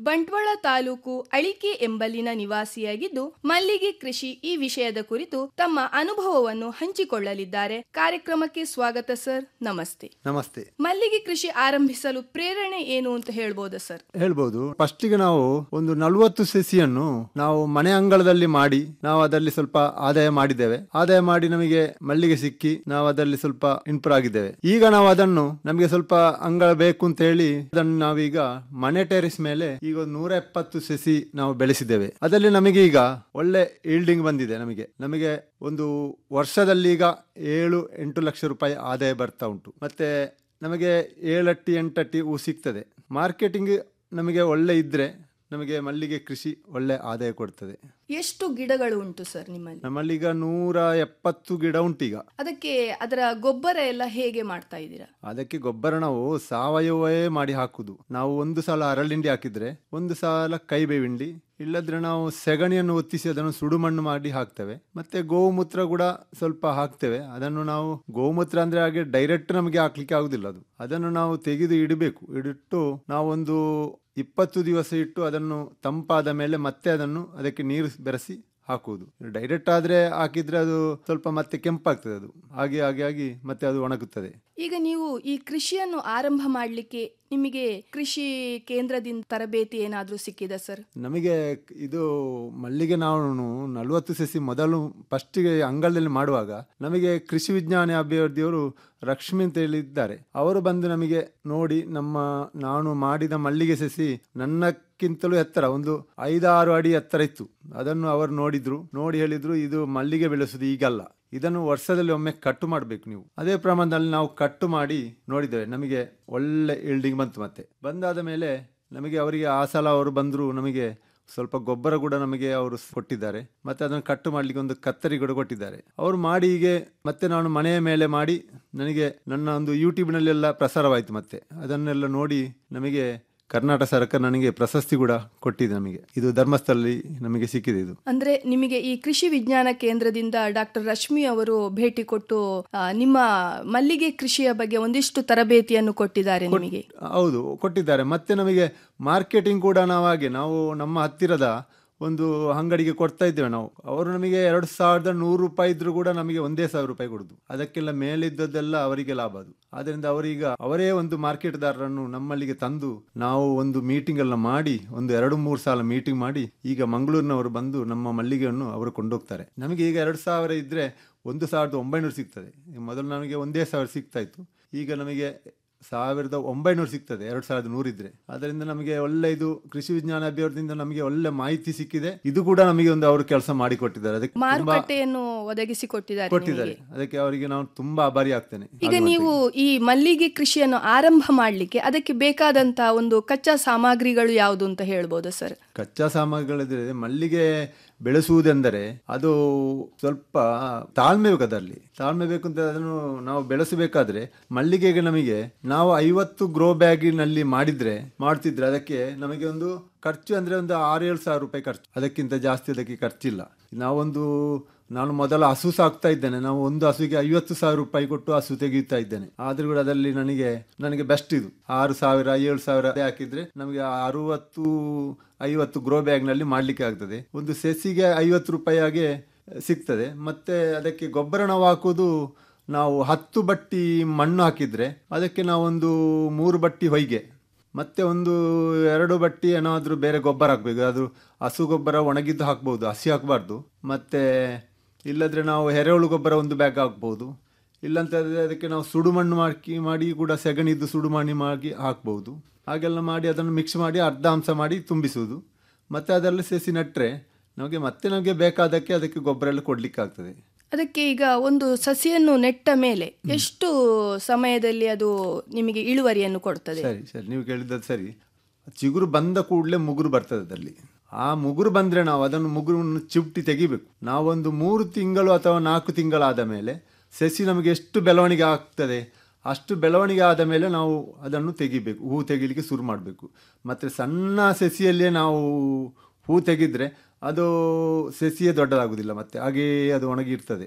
ಬಂಟ್ವಾಳ ತಾಲೂಕು ಅಳಿಕೆ ಎಂಬಲ್ಲಿನ ನಿವಾಸಿಯಾಗಿದ್ದು ಮಲ್ಲಿಗೆ ಕೃಷಿ ಈ ವಿಷಯದ ಕುರಿತು ತಮ್ಮ ಅನುಭವವನ್ನು ಹಂಚಿಕೊಳ್ಳಲಿದ್ದಾರೆ ಕಾರ್ಯಕ್ರಮಕ್ಕೆ ಸ್ವಾಗತ ಸರ್ ನಮಸ್ತೆ ನಮಸ್ತೆ ಮಲ್ಲಿಗೆ ಕೃಷಿ ಆರಂಭಿಸಲು ಪ್ರೇರಣೆ ಏನು ಅಂತ ಹೇಳ್ಬೋದಾ ಸರ್ ಹೇಳ್ಬೋದು ಫಸ್ಟಿಗೆ ನಾವು ಒಂದು ನಲವತ್ತು ಸಸಿಯನ್ನು ನಾವು ಮನೆ ಅಂಗಳದಲ್ಲಿ ಮಾಡಿ ನಾವು ಅದರಲ್ಲಿ ಸ್ವಲ್ಪ ಆದಾಯ ಮಾಡಿದ್ದೇವೆ ಆದಾಯ ಮಾಡಿ ನಮಗೆ ಮಲ್ಲಿಗೆ ಸಿಕ್ಕಿ ನಾವು ಅದರಲ್ಲಿ ಸ್ವಲ್ಪ ಇಂಪ್ರೂವ್ ಆಗಿದ್ದೇವೆ ಈಗ ನಾವು ಅದನ್ನು ನಮಗೆ ಸ್ವಲ್ಪ ಅಂಗಳ ಬೇಕು ಅಂತ ಹೇಳಿ ಅದನ್ನು ನಾವೀಗ ಮನೆ ಟೆರಿಸ್ ಮೇಲೆ ಈಗ ಒಂದು ನೂರ ಎಪ್ಪತ್ತು ಸಸಿ ನಾವು ಬೆಳೆಸಿದ್ದೇವೆ ಅದರಲ್ಲಿ ನಮಗೆ ಈಗ ಒಳ್ಳೆ ಈಲ್ಡಿಂಗ್ ಬಂದಿದೆ ನಮಗೆ ನಮಗೆ ಒಂದು ವರ್ಷದಲ್ಲಿ ಈಗ ಏಳು ಎಂಟು ಲಕ್ಷ ರೂಪಾಯಿ ಆದಾಯ ಬರ್ತಾ ಉಂಟು ಮತ್ತೆ ನಮಗೆ ಏಳಟ್ಟಿ ಎಂಟಟ್ಟಿ ಹೂ ಸಿಗ್ತದೆ ಮಾರ್ಕೆಟಿಂಗ್ ನಮಗೆ ಒಳ್ಳೆ ಇದ್ರೆ ನಮಗೆ ಮಲ್ಲಿಗೆ ಕೃಷಿ ಒಳ್ಳೆ ಆದಾಯ ಕೊಡ್ತದೆ ಎಷ್ಟು ಗಿಡಗಳು ಉಂಟು ಸರ್ ನಿಮ್ಮಲ್ಲಿ ನಮ್ಮಲ್ಲೀಗ ನೂರ ಎಪ್ಪತ್ತು ಗಿಡ ಉಂಟೀಗ ಅದಕ್ಕೆ ಅದರ ಗೊಬ್ಬರ ಎಲ್ಲ ಹೇಗೆ ಮಾಡ್ತಾ ಇದ್ದೀರಾ ಅದಕ್ಕೆ ಗೊಬ್ಬರ ನಾವು ಸಾವಯವವೇ ಮಾಡಿ ಹಾಕುದು ನಾವು ಒಂದು ಸಲ ಅರಳಿಂಡಿ ಹಾಕಿದ್ರೆ ಒಂದು ಸಲ ಕೈಬೇವಿಂಡಿ ಇಲ್ಲದ್ರೆ ನಾವು ಸೆಗಣಿಯನ್ನು ಒತ್ತಿಸಿ ಅದನ್ನು ಸುಡುಮಣ್ಣು ಮಾಡಿ ಹಾಕ್ತೇವೆ ಮತ್ತೆ ಗೋಮೂತ್ರ ಕೂಡ ಸ್ವಲ್ಪ ಹಾಕ್ತೇವೆ ಅದನ್ನು ನಾವು ಗೋಮೂತ್ರ ಅಂದ್ರೆ ಹಾಗೆ ಡೈರೆಕ್ಟ್ ನಮಗೆ ಹಾಕ್ಲಿಕ್ಕೆ ಆಗುದಿಲ್ಲ ಅದು ಅದನ್ನು ನಾವು ತೆಗೆದು ಇಡಬೇಕು ಇಡಿಟ್ಟು ನಾವೊಂದು ಇಪ್ಪತ್ತು ದಿವಸ ಇಟ್ಟು ಅದನ್ನು ತಂಪಾದ ಮೇಲೆ ಮತ್ತೆ ಅದನ್ನು ಅದಕ್ಕೆ ನೀರು ಬೆರೆಸಿ ಹಾಕುವುದು ಡೈರೆಕ್ಟ್ ಆದ್ರೆ ಹಾಕಿದ್ರೆ ಅದು ಸ್ವಲ್ಪ ಮತ್ತೆ ಕೆಂಪಾಗ್ತದೆ ಅದು ಹಾಗೆ ಹಾಗೆ ಆಗಿ ಮತ್ತೆ ಅದು ಒಣಗುತ್ತದೆ ಈಗ ನೀವು ಈ ಕೃಷಿಯನ್ನು ಆರಂಭ ಮಾಡಲಿಕ್ಕೆ ನಿಮಗೆ ಕೃಷಿ ಕೇಂದ್ರದಿಂದ ತರಬೇತಿ ಏನಾದರೂ ಸಿಕ್ಕಿದೆ ಸರ್ ನಮಗೆ ಇದು ಮಲ್ಲಿಗೆ ನಾವು ನಲವತ್ತು ಸಸಿ ಮೊದಲು ಫಸ್ಟಿಗೆ ಅಂಗಳದಲ್ಲಿ ಮಾಡುವಾಗ ನಮಗೆ ಕೃಷಿ ವಿಜ್ಞಾನ ಅಭಿವೃದ್ಧಿಯವರು ಲಕ್ಷ್ಮಿ ಅಂತ ಹೇಳಿದ್ದಾರೆ ಅವರು ಬಂದು ನಮಗೆ ನೋಡಿ ನಮ್ಮ ನಾನು ಮಾಡಿದ ಮಲ್ಲಿಗೆ ಸಸಿ ನನ್ನಕ್ಕಿಂತಲೂ ಎತ್ತರ ಒಂದು ಐದಾರು ಅಡಿ ಎತ್ತರ ಇತ್ತು ಅದನ್ನು ಅವರು ನೋಡಿದ್ರು ನೋಡಿ ಹೇಳಿದ್ರು ಇದು ಮಲ್ಲಿಗೆ ಬೆಳೆಸುದು ಈಗಲ್ಲ ಇದನ್ನು ವರ್ಷದಲ್ಲಿ ಒಮ್ಮೆ ಕಟ್ಟು ಮಾಡಬೇಕು ನೀವು ಅದೇ ಪ್ರಮಾಣದಲ್ಲಿ ನಾವು ಕಟ್ಟು ಮಾಡಿ ನೋಡಿದ್ದೇವೆ ನಮಗೆ ಒಳ್ಳೆ ಇಲ್ಡಿಂಗ್ ಬಂತು ಮತ್ತೆ ಬಂದಾದ ಮೇಲೆ ನಮಗೆ ಅವರಿಗೆ ಆ ಸಲ ಅವರು ಬಂದರು ನಮಗೆ ಸ್ವಲ್ಪ ಗೊಬ್ಬರ ಕೂಡ ನಮಗೆ ಅವರು ಕೊಟ್ಟಿದ್ದಾರೆ ಮತ್ತೆ ಅದನ್ನು ಕಟ್ಟು ಮಾಡ್ಲಿಕ್ಕೆ ಒಂದು ಕತ್ತರಿ ಕೂಡ ಕೊಟ್ಟಿದ್ದಾರೆ ಅವರು ಮಾಡಿ ಹೀಗೆ ಮತ್ತೆ ನಾನು ಮನೆಯ ಮೇಲೆ ಮಾಡಿ ನನಗೆ ನನ್ನ ಒಂದು ಯೂಟ್ಯೂಬ್ನಲ್ಲೆಲ್ಲ ಪ್ರಸಾರವಾಯಿತು ಮತ್ತೆ ಅದನ್ನೆಲ್ಲ ನೋಡಿ ನಮಗೆ ಕರ್ನಾಟಕ ಸರ್ಕಾರ ನನಗೆ ಪ್ರಶಸ್ತಿ ಕೂಡ ಕೊಟ್ಟಿದೆ ನಮಗೆ ಇದು ಧರ್ಮಸ್ಥಳದಲ್ಲಿ ನಮಗೆ ಸಿಕ್ಕಿದೆ ಇದು ಅಂದ್ರೆ ನಿಮಗೆ ಈ ಕೃಷಿ ವಿಜ್ಞಾನ ಕೇಂದ್ರದಿಂದ ಡಾಕ್ಟರ್ ರಶ್ಮಿ ಅವರು ಭೇಟಿ ಕೊಟ್ಟು ಆ, ನಿಮ್ಮ ಮಲ್ಲಿಗೆ ಕೃಷಿಯ ಬಗ್ಗೆ ಒಂದಿಷ್ಟು ತರಬೇತಿಯನ್ನು ಕೊಟ್ಟಿದ್ದಾರೆ ನಿಮಗೆ ಹೌದು ಕೊಟ್ಟಿದ್ದಾರೆ ಮತ್ತೆ ನಮಗೆ ಮಾರ್ಕೆಟಿಂಗ್ ಕೂಡ ನಾವು ಹಾಗೆ ನಾವು ನಮ್ಮ ಹತ್ತಿರದ ಒಂದು ಅಂಗಡಿಗೆ ಕೊಡ್ತಾ ಇದ್ದೇವೆ ನಾವು ಅವರು ನಮಗೆ ಎರಡು ಸಾವಿರದ ನೂರು ರೂಪಾಯಿ ಇದ್ರೂ ಕೂಡ ನಮಗೆ ಒಂದೇ ಸಾವಿರ ರೂಪಾಯಿ ಕೊಡುದು ಅದಕ್ಕೆಲ್ಲ ಮೇಲಿದ್ದದ್ದೆಲ್ಲ ಅವರಿಗೆ ಲಾಭ ಅದು ಆದ್ರಿಂದ ಅವರೀಗ ಅವರೇ ಒಂದು ಮಾರ್ಕೆಟ್ದಾರರನ್ನು ನಮ್ಮಲ್ಲಿಗೆ ತಂದು ನಾವು ಒಂದು ಮೀಟಿಂಗ್ ಎಲ್ಲ ಮಾಡಿ ಒಂದು ಎರಡು ಮೂರು ಸಾಲ ಮೀಟಿಂಗ್ ಮಾಡಿ ಈಗ ಮಂಗಳೂರಿನವರು ಬಂದು ನಮ್ಮ ಮಲ್ಲಿಗೆಯನ್ನು ಅವರು ಕೊಂಡೋಗ್ತಾರೆ ನಮಗೆ ಈಗ ಎರಡು ಸಾವಿರ ಇದ್ರೆ ಒಂದು ಸಾವಿರದ ಒಂಬೈನೂರು ಸಿಗ್ತದೆ ಮೊದಲು ನಮಗೆ ಒಂದೇ ಸಾವಿರ ಸಿಗ್ತಾ ಇತ್ತು ಈಗ ನಮಗೆ ಸಾವಿರದ ಒಂಬೈನೂರು ಸಿಗ್ತದೆ ಎರಡು ಸಾವಿರದ ನೂರಿದ್ರೆ ಅದರಿಂದ ನಮಗೆ ಒಳ್ಳೆ ಇದು ಕೃಷಿ ವಿಜ್ಞಾನ ಅಭಿವೃದ್ಧಿಯಿಂದ ನಮಗೆ ಒಳ್ಳೆ ಮಾಹಿತಿ ಸಿಕ್ಕಿದೆ ಇದು ಕೂಡ ನಮಗೆ ಒಂದು ಅವರು ಕೆಲಸ ಮಾಡಿ ಕೊಟ್ಟಿದ್ದಾರೆ ಅದಕ್ಕೆ ತುಂಬಾ ಮಾರುಕಟ್ಟೆಯನ್ನು ಒದಗಿಸಿ ಕೊಟ್ಟಿದ್ದಾರೆ ಕೊಟ್ಟಿದ್ದಾರೆ ಅದಕ್ಕೆ ಅವರಿಗೆ ನಾನು ತುಂಬಾ ಆಭಾರಿ ಆಗ್ತೇನೆ ಈಗ ನೀವು ಈ ಮಲ್ಲಿಗೆ ಕೃಷಿಯನ್ನು ಆರಂಭ ಮಾಡಲಿಕ್ಕೆ ಅದಕ್ಕೆ ಬೇಕಾದಂತ ಒಂದು ಕಚ್ಚಾ ಸಾಮಗ್ರಿಗಳು ಯಾವುದು ಅಂತ ಹೇಳ್ಬೋದಾ ಸರ್ ಕಚ್ಚಾ ಸಾಮಗ್ರಿಗಳಿದ್ರೆ ಮಲ್ಲಿಗೆ ಬೆಳೆಸುವುದೆಂದರೆ ಅದು ಸ್ವಲ್ಪ ತಾಳ್ಮೆ ಬೇಕು ಅದರಲ್ಲಿ ತಾಳ್ಮೆ ಬೇಕು ಅಂತ ಅದನ್ನು ನಾವು ಬೆಳೆಸಬೇಕಾದ್ರೆ ಮಲ್ಲಿಗೆಗೆ ನಮಗೆ ನಾವು ಐವತ್ತು ಗ್ರೋ ಬ್ಯಾಗಿನಲ್ಲಿ ಮಾಡಿದ್ರೆ ಮಾಡ್ತಿದ್ರೆ ಅದಕ್ಕೆ ನಮಗೆ ಒಂದು ಖರ್ಚು ಅಂದ್ರೆ ಒಂದು ಆರು ಏಳು ಸಾವಿರ ರೂಪಾಯಿ ಖರ್ಚು ಅದಕ್ಕಿಂತ ಜಾಸ್ತಿ ಅದಕ್ಕೆ ಖರ್ಚಿಲ್ಲ ನಾವೊಂದು ನಾನು ಮೊದಲು ಹಸು ಸಾಕ್ತಾ ಇದ್ದೇನೆ ನಾವು ಒಂದು ಹಸುಗೆ ಐವತ್ತು ಸಾವಿರ ರೂಪಾಯಿ ಕೊಟ್ಟು ಹಸು ತೆಗೆಯುತ್ತಾ ಇದ್ದೇನೆ ಆದ್ರೂ ಕೂಡ ಅದರಲ್ಲಿ ನನಗೆ ನನಗೆ ಬೆಸ್ಟ್ ಇದು ಆರು ಸಾವಿರ ಏಳು ಸಾವಿರ ಅದೇ ಹಾಕಿದ್ರೆ ನಮಗೆ ಅರುವತ್ತು ಐವತ್ತು ಗ್ರೋ ಬ್ಯಾಗ್ ನಲ್ಲಿ ಮಾಡ್ಲಿಕ್ಕೆ ಆಗ್ತದೆ ಒಂದು ಸೆಸಿಗೆ ಐವತ್ತು ರೂಪಾಯಿ ಹಾಗೆ ಸಿಗ್ತದೆ ಮತ್ತೆ ಅದಕ್ಕೆ ಗೊಬ್ಬರ ನಾವು ಹಾಕುವುದು ನಾವು ಹತ್ತು ಬಟ್ಟಿ ಮಣ್ಣು ಹಾಕಿದ್ರೆ ಅದಕ್ಕೆ ನಾವೊಂದು ಮೂರು ಬಟ್ಟಿ ಹೊಯ್ಗೆ ಮತ್ತೆ ಒಂದು ಎರಡು ಬಟ್ಟಿ ಏನಾದರೂ ಬೇರೆ ಗೊಬ್ಬರ ಹಾಕಬೇಕು ಅದು ಹಸು ಗೊಬ್ಬರ ಒಣಗಿದ್ದು ಹಾಕ್ಬೋದು ಹಸಿ ಹಾಕಬಾರ್ದು ಮತ್ತೆ ಇಲ್ಲದ್ರೆ ನಾವು ಎರೆಹುಳು ಗೊಬ್ಬರ ಒಂದು ಬ್ಯಾಗ್ ಹಾಕ್ಬೋದು ಇಲ್ಲಂತಂದ್ರೆ ಅದಕ್ಕೆ ನಾವು ಸುಡುಮಣ್ಣು ಮಾಡಿ ಮಾಡಿ ಕೂಡ ಸೆಗಣಿದ್ದು ಸುಡುಮಣ್ಣು ಮಾಡಿ ಹಾಕ್ಬೋದು ಹಾಗೆಲ್ಲ ಮಾಡಿ ಅದನ್ನು ಮಿಕ್ಸ್ ಮಾಡಿ ಅರ್ಧ ಅಂಶ ಮಾಡಿ ತುಂಬಿಸುವುದು ಮತ್ತೆ ಅದರಲ್ಲಿ ಸಸಿ ನೆಟ್ಟರೆ ನಮಗೆ ಮತ್ತೆ ನಮಗೆ ಬೇಕಾದಕ್ಕೆ ಅದಕ್ಕೆ ಗೊಬ್ಬರ ಎಲ್ಲ ಕೊಡ್ಲಿಕ್ಕೆ ಆಗ್ತದೆ ಅದಕ್ಕೆ ಈಗ ಒಂದು ಸಸಿಯನ್ನು ನೆಟ್ಟ ಮೇಲೆ ಎಷ್ಟು ಸಮಯದಲ್ಲಿ ಅದು ನಿಮಗೆ ಇಳುವರಿಯನ್ನು ಕೊಡ್ತದೆ ಸರಿ ಸರಿ ನೀವು ಕೇಳಿದ್ದದ್ದು ಸರಿ ಚಿಗುರು ಬಂದ ಕೂಡಲೇ ಮುಗುರು ಬರ್ತದೆ ಅದರಲ್ಲಿ ಆ ಮುಗುರು ಬಂದ್ರೆ ನಾವು ಅದನ್ನು ಮುಗುರನ್ನು ಚಿಪ್ಟಿ ತೆಗಿಬೇಕು ನಾವೊಂದು ಮೂರು ತಿಂಗಳು ಅಥವಾ ನಾಲ್ಕು ತಿಂಗಳಾದ ಮೇಲೆ ಸಸಿ ನಮಗೆ ಎಷ್ಟು ಬೆಳವಣಿಗೆ ಆಗ್ತದೆ ಅಷ್ಟು ಬೆಳವಣಿಗೆ ಆದ ಮೇಲೆ ನಾವು ಅದನ್ನು ತೆಗಿಬೇಕು ಹೂ ತೆಗಿಲಿಕ್ಕೆ ಶುರು ಮಾಡಬೇಕು ಮತ್ತು ಸಣ್ಣ ಸಸಿಯಲ್ಲೇ ನಾವು ಹೂ ತೆಗೆದ್ರೆ ಅದು ಸಸಿಯೇ ದೊಡ್ಡದಾಗುವುದಿಲ್ಲ ಮತ್ತೆ ಹಾಗೆಯೇ ಅದು ಒಣಗಿರ್ತದೆ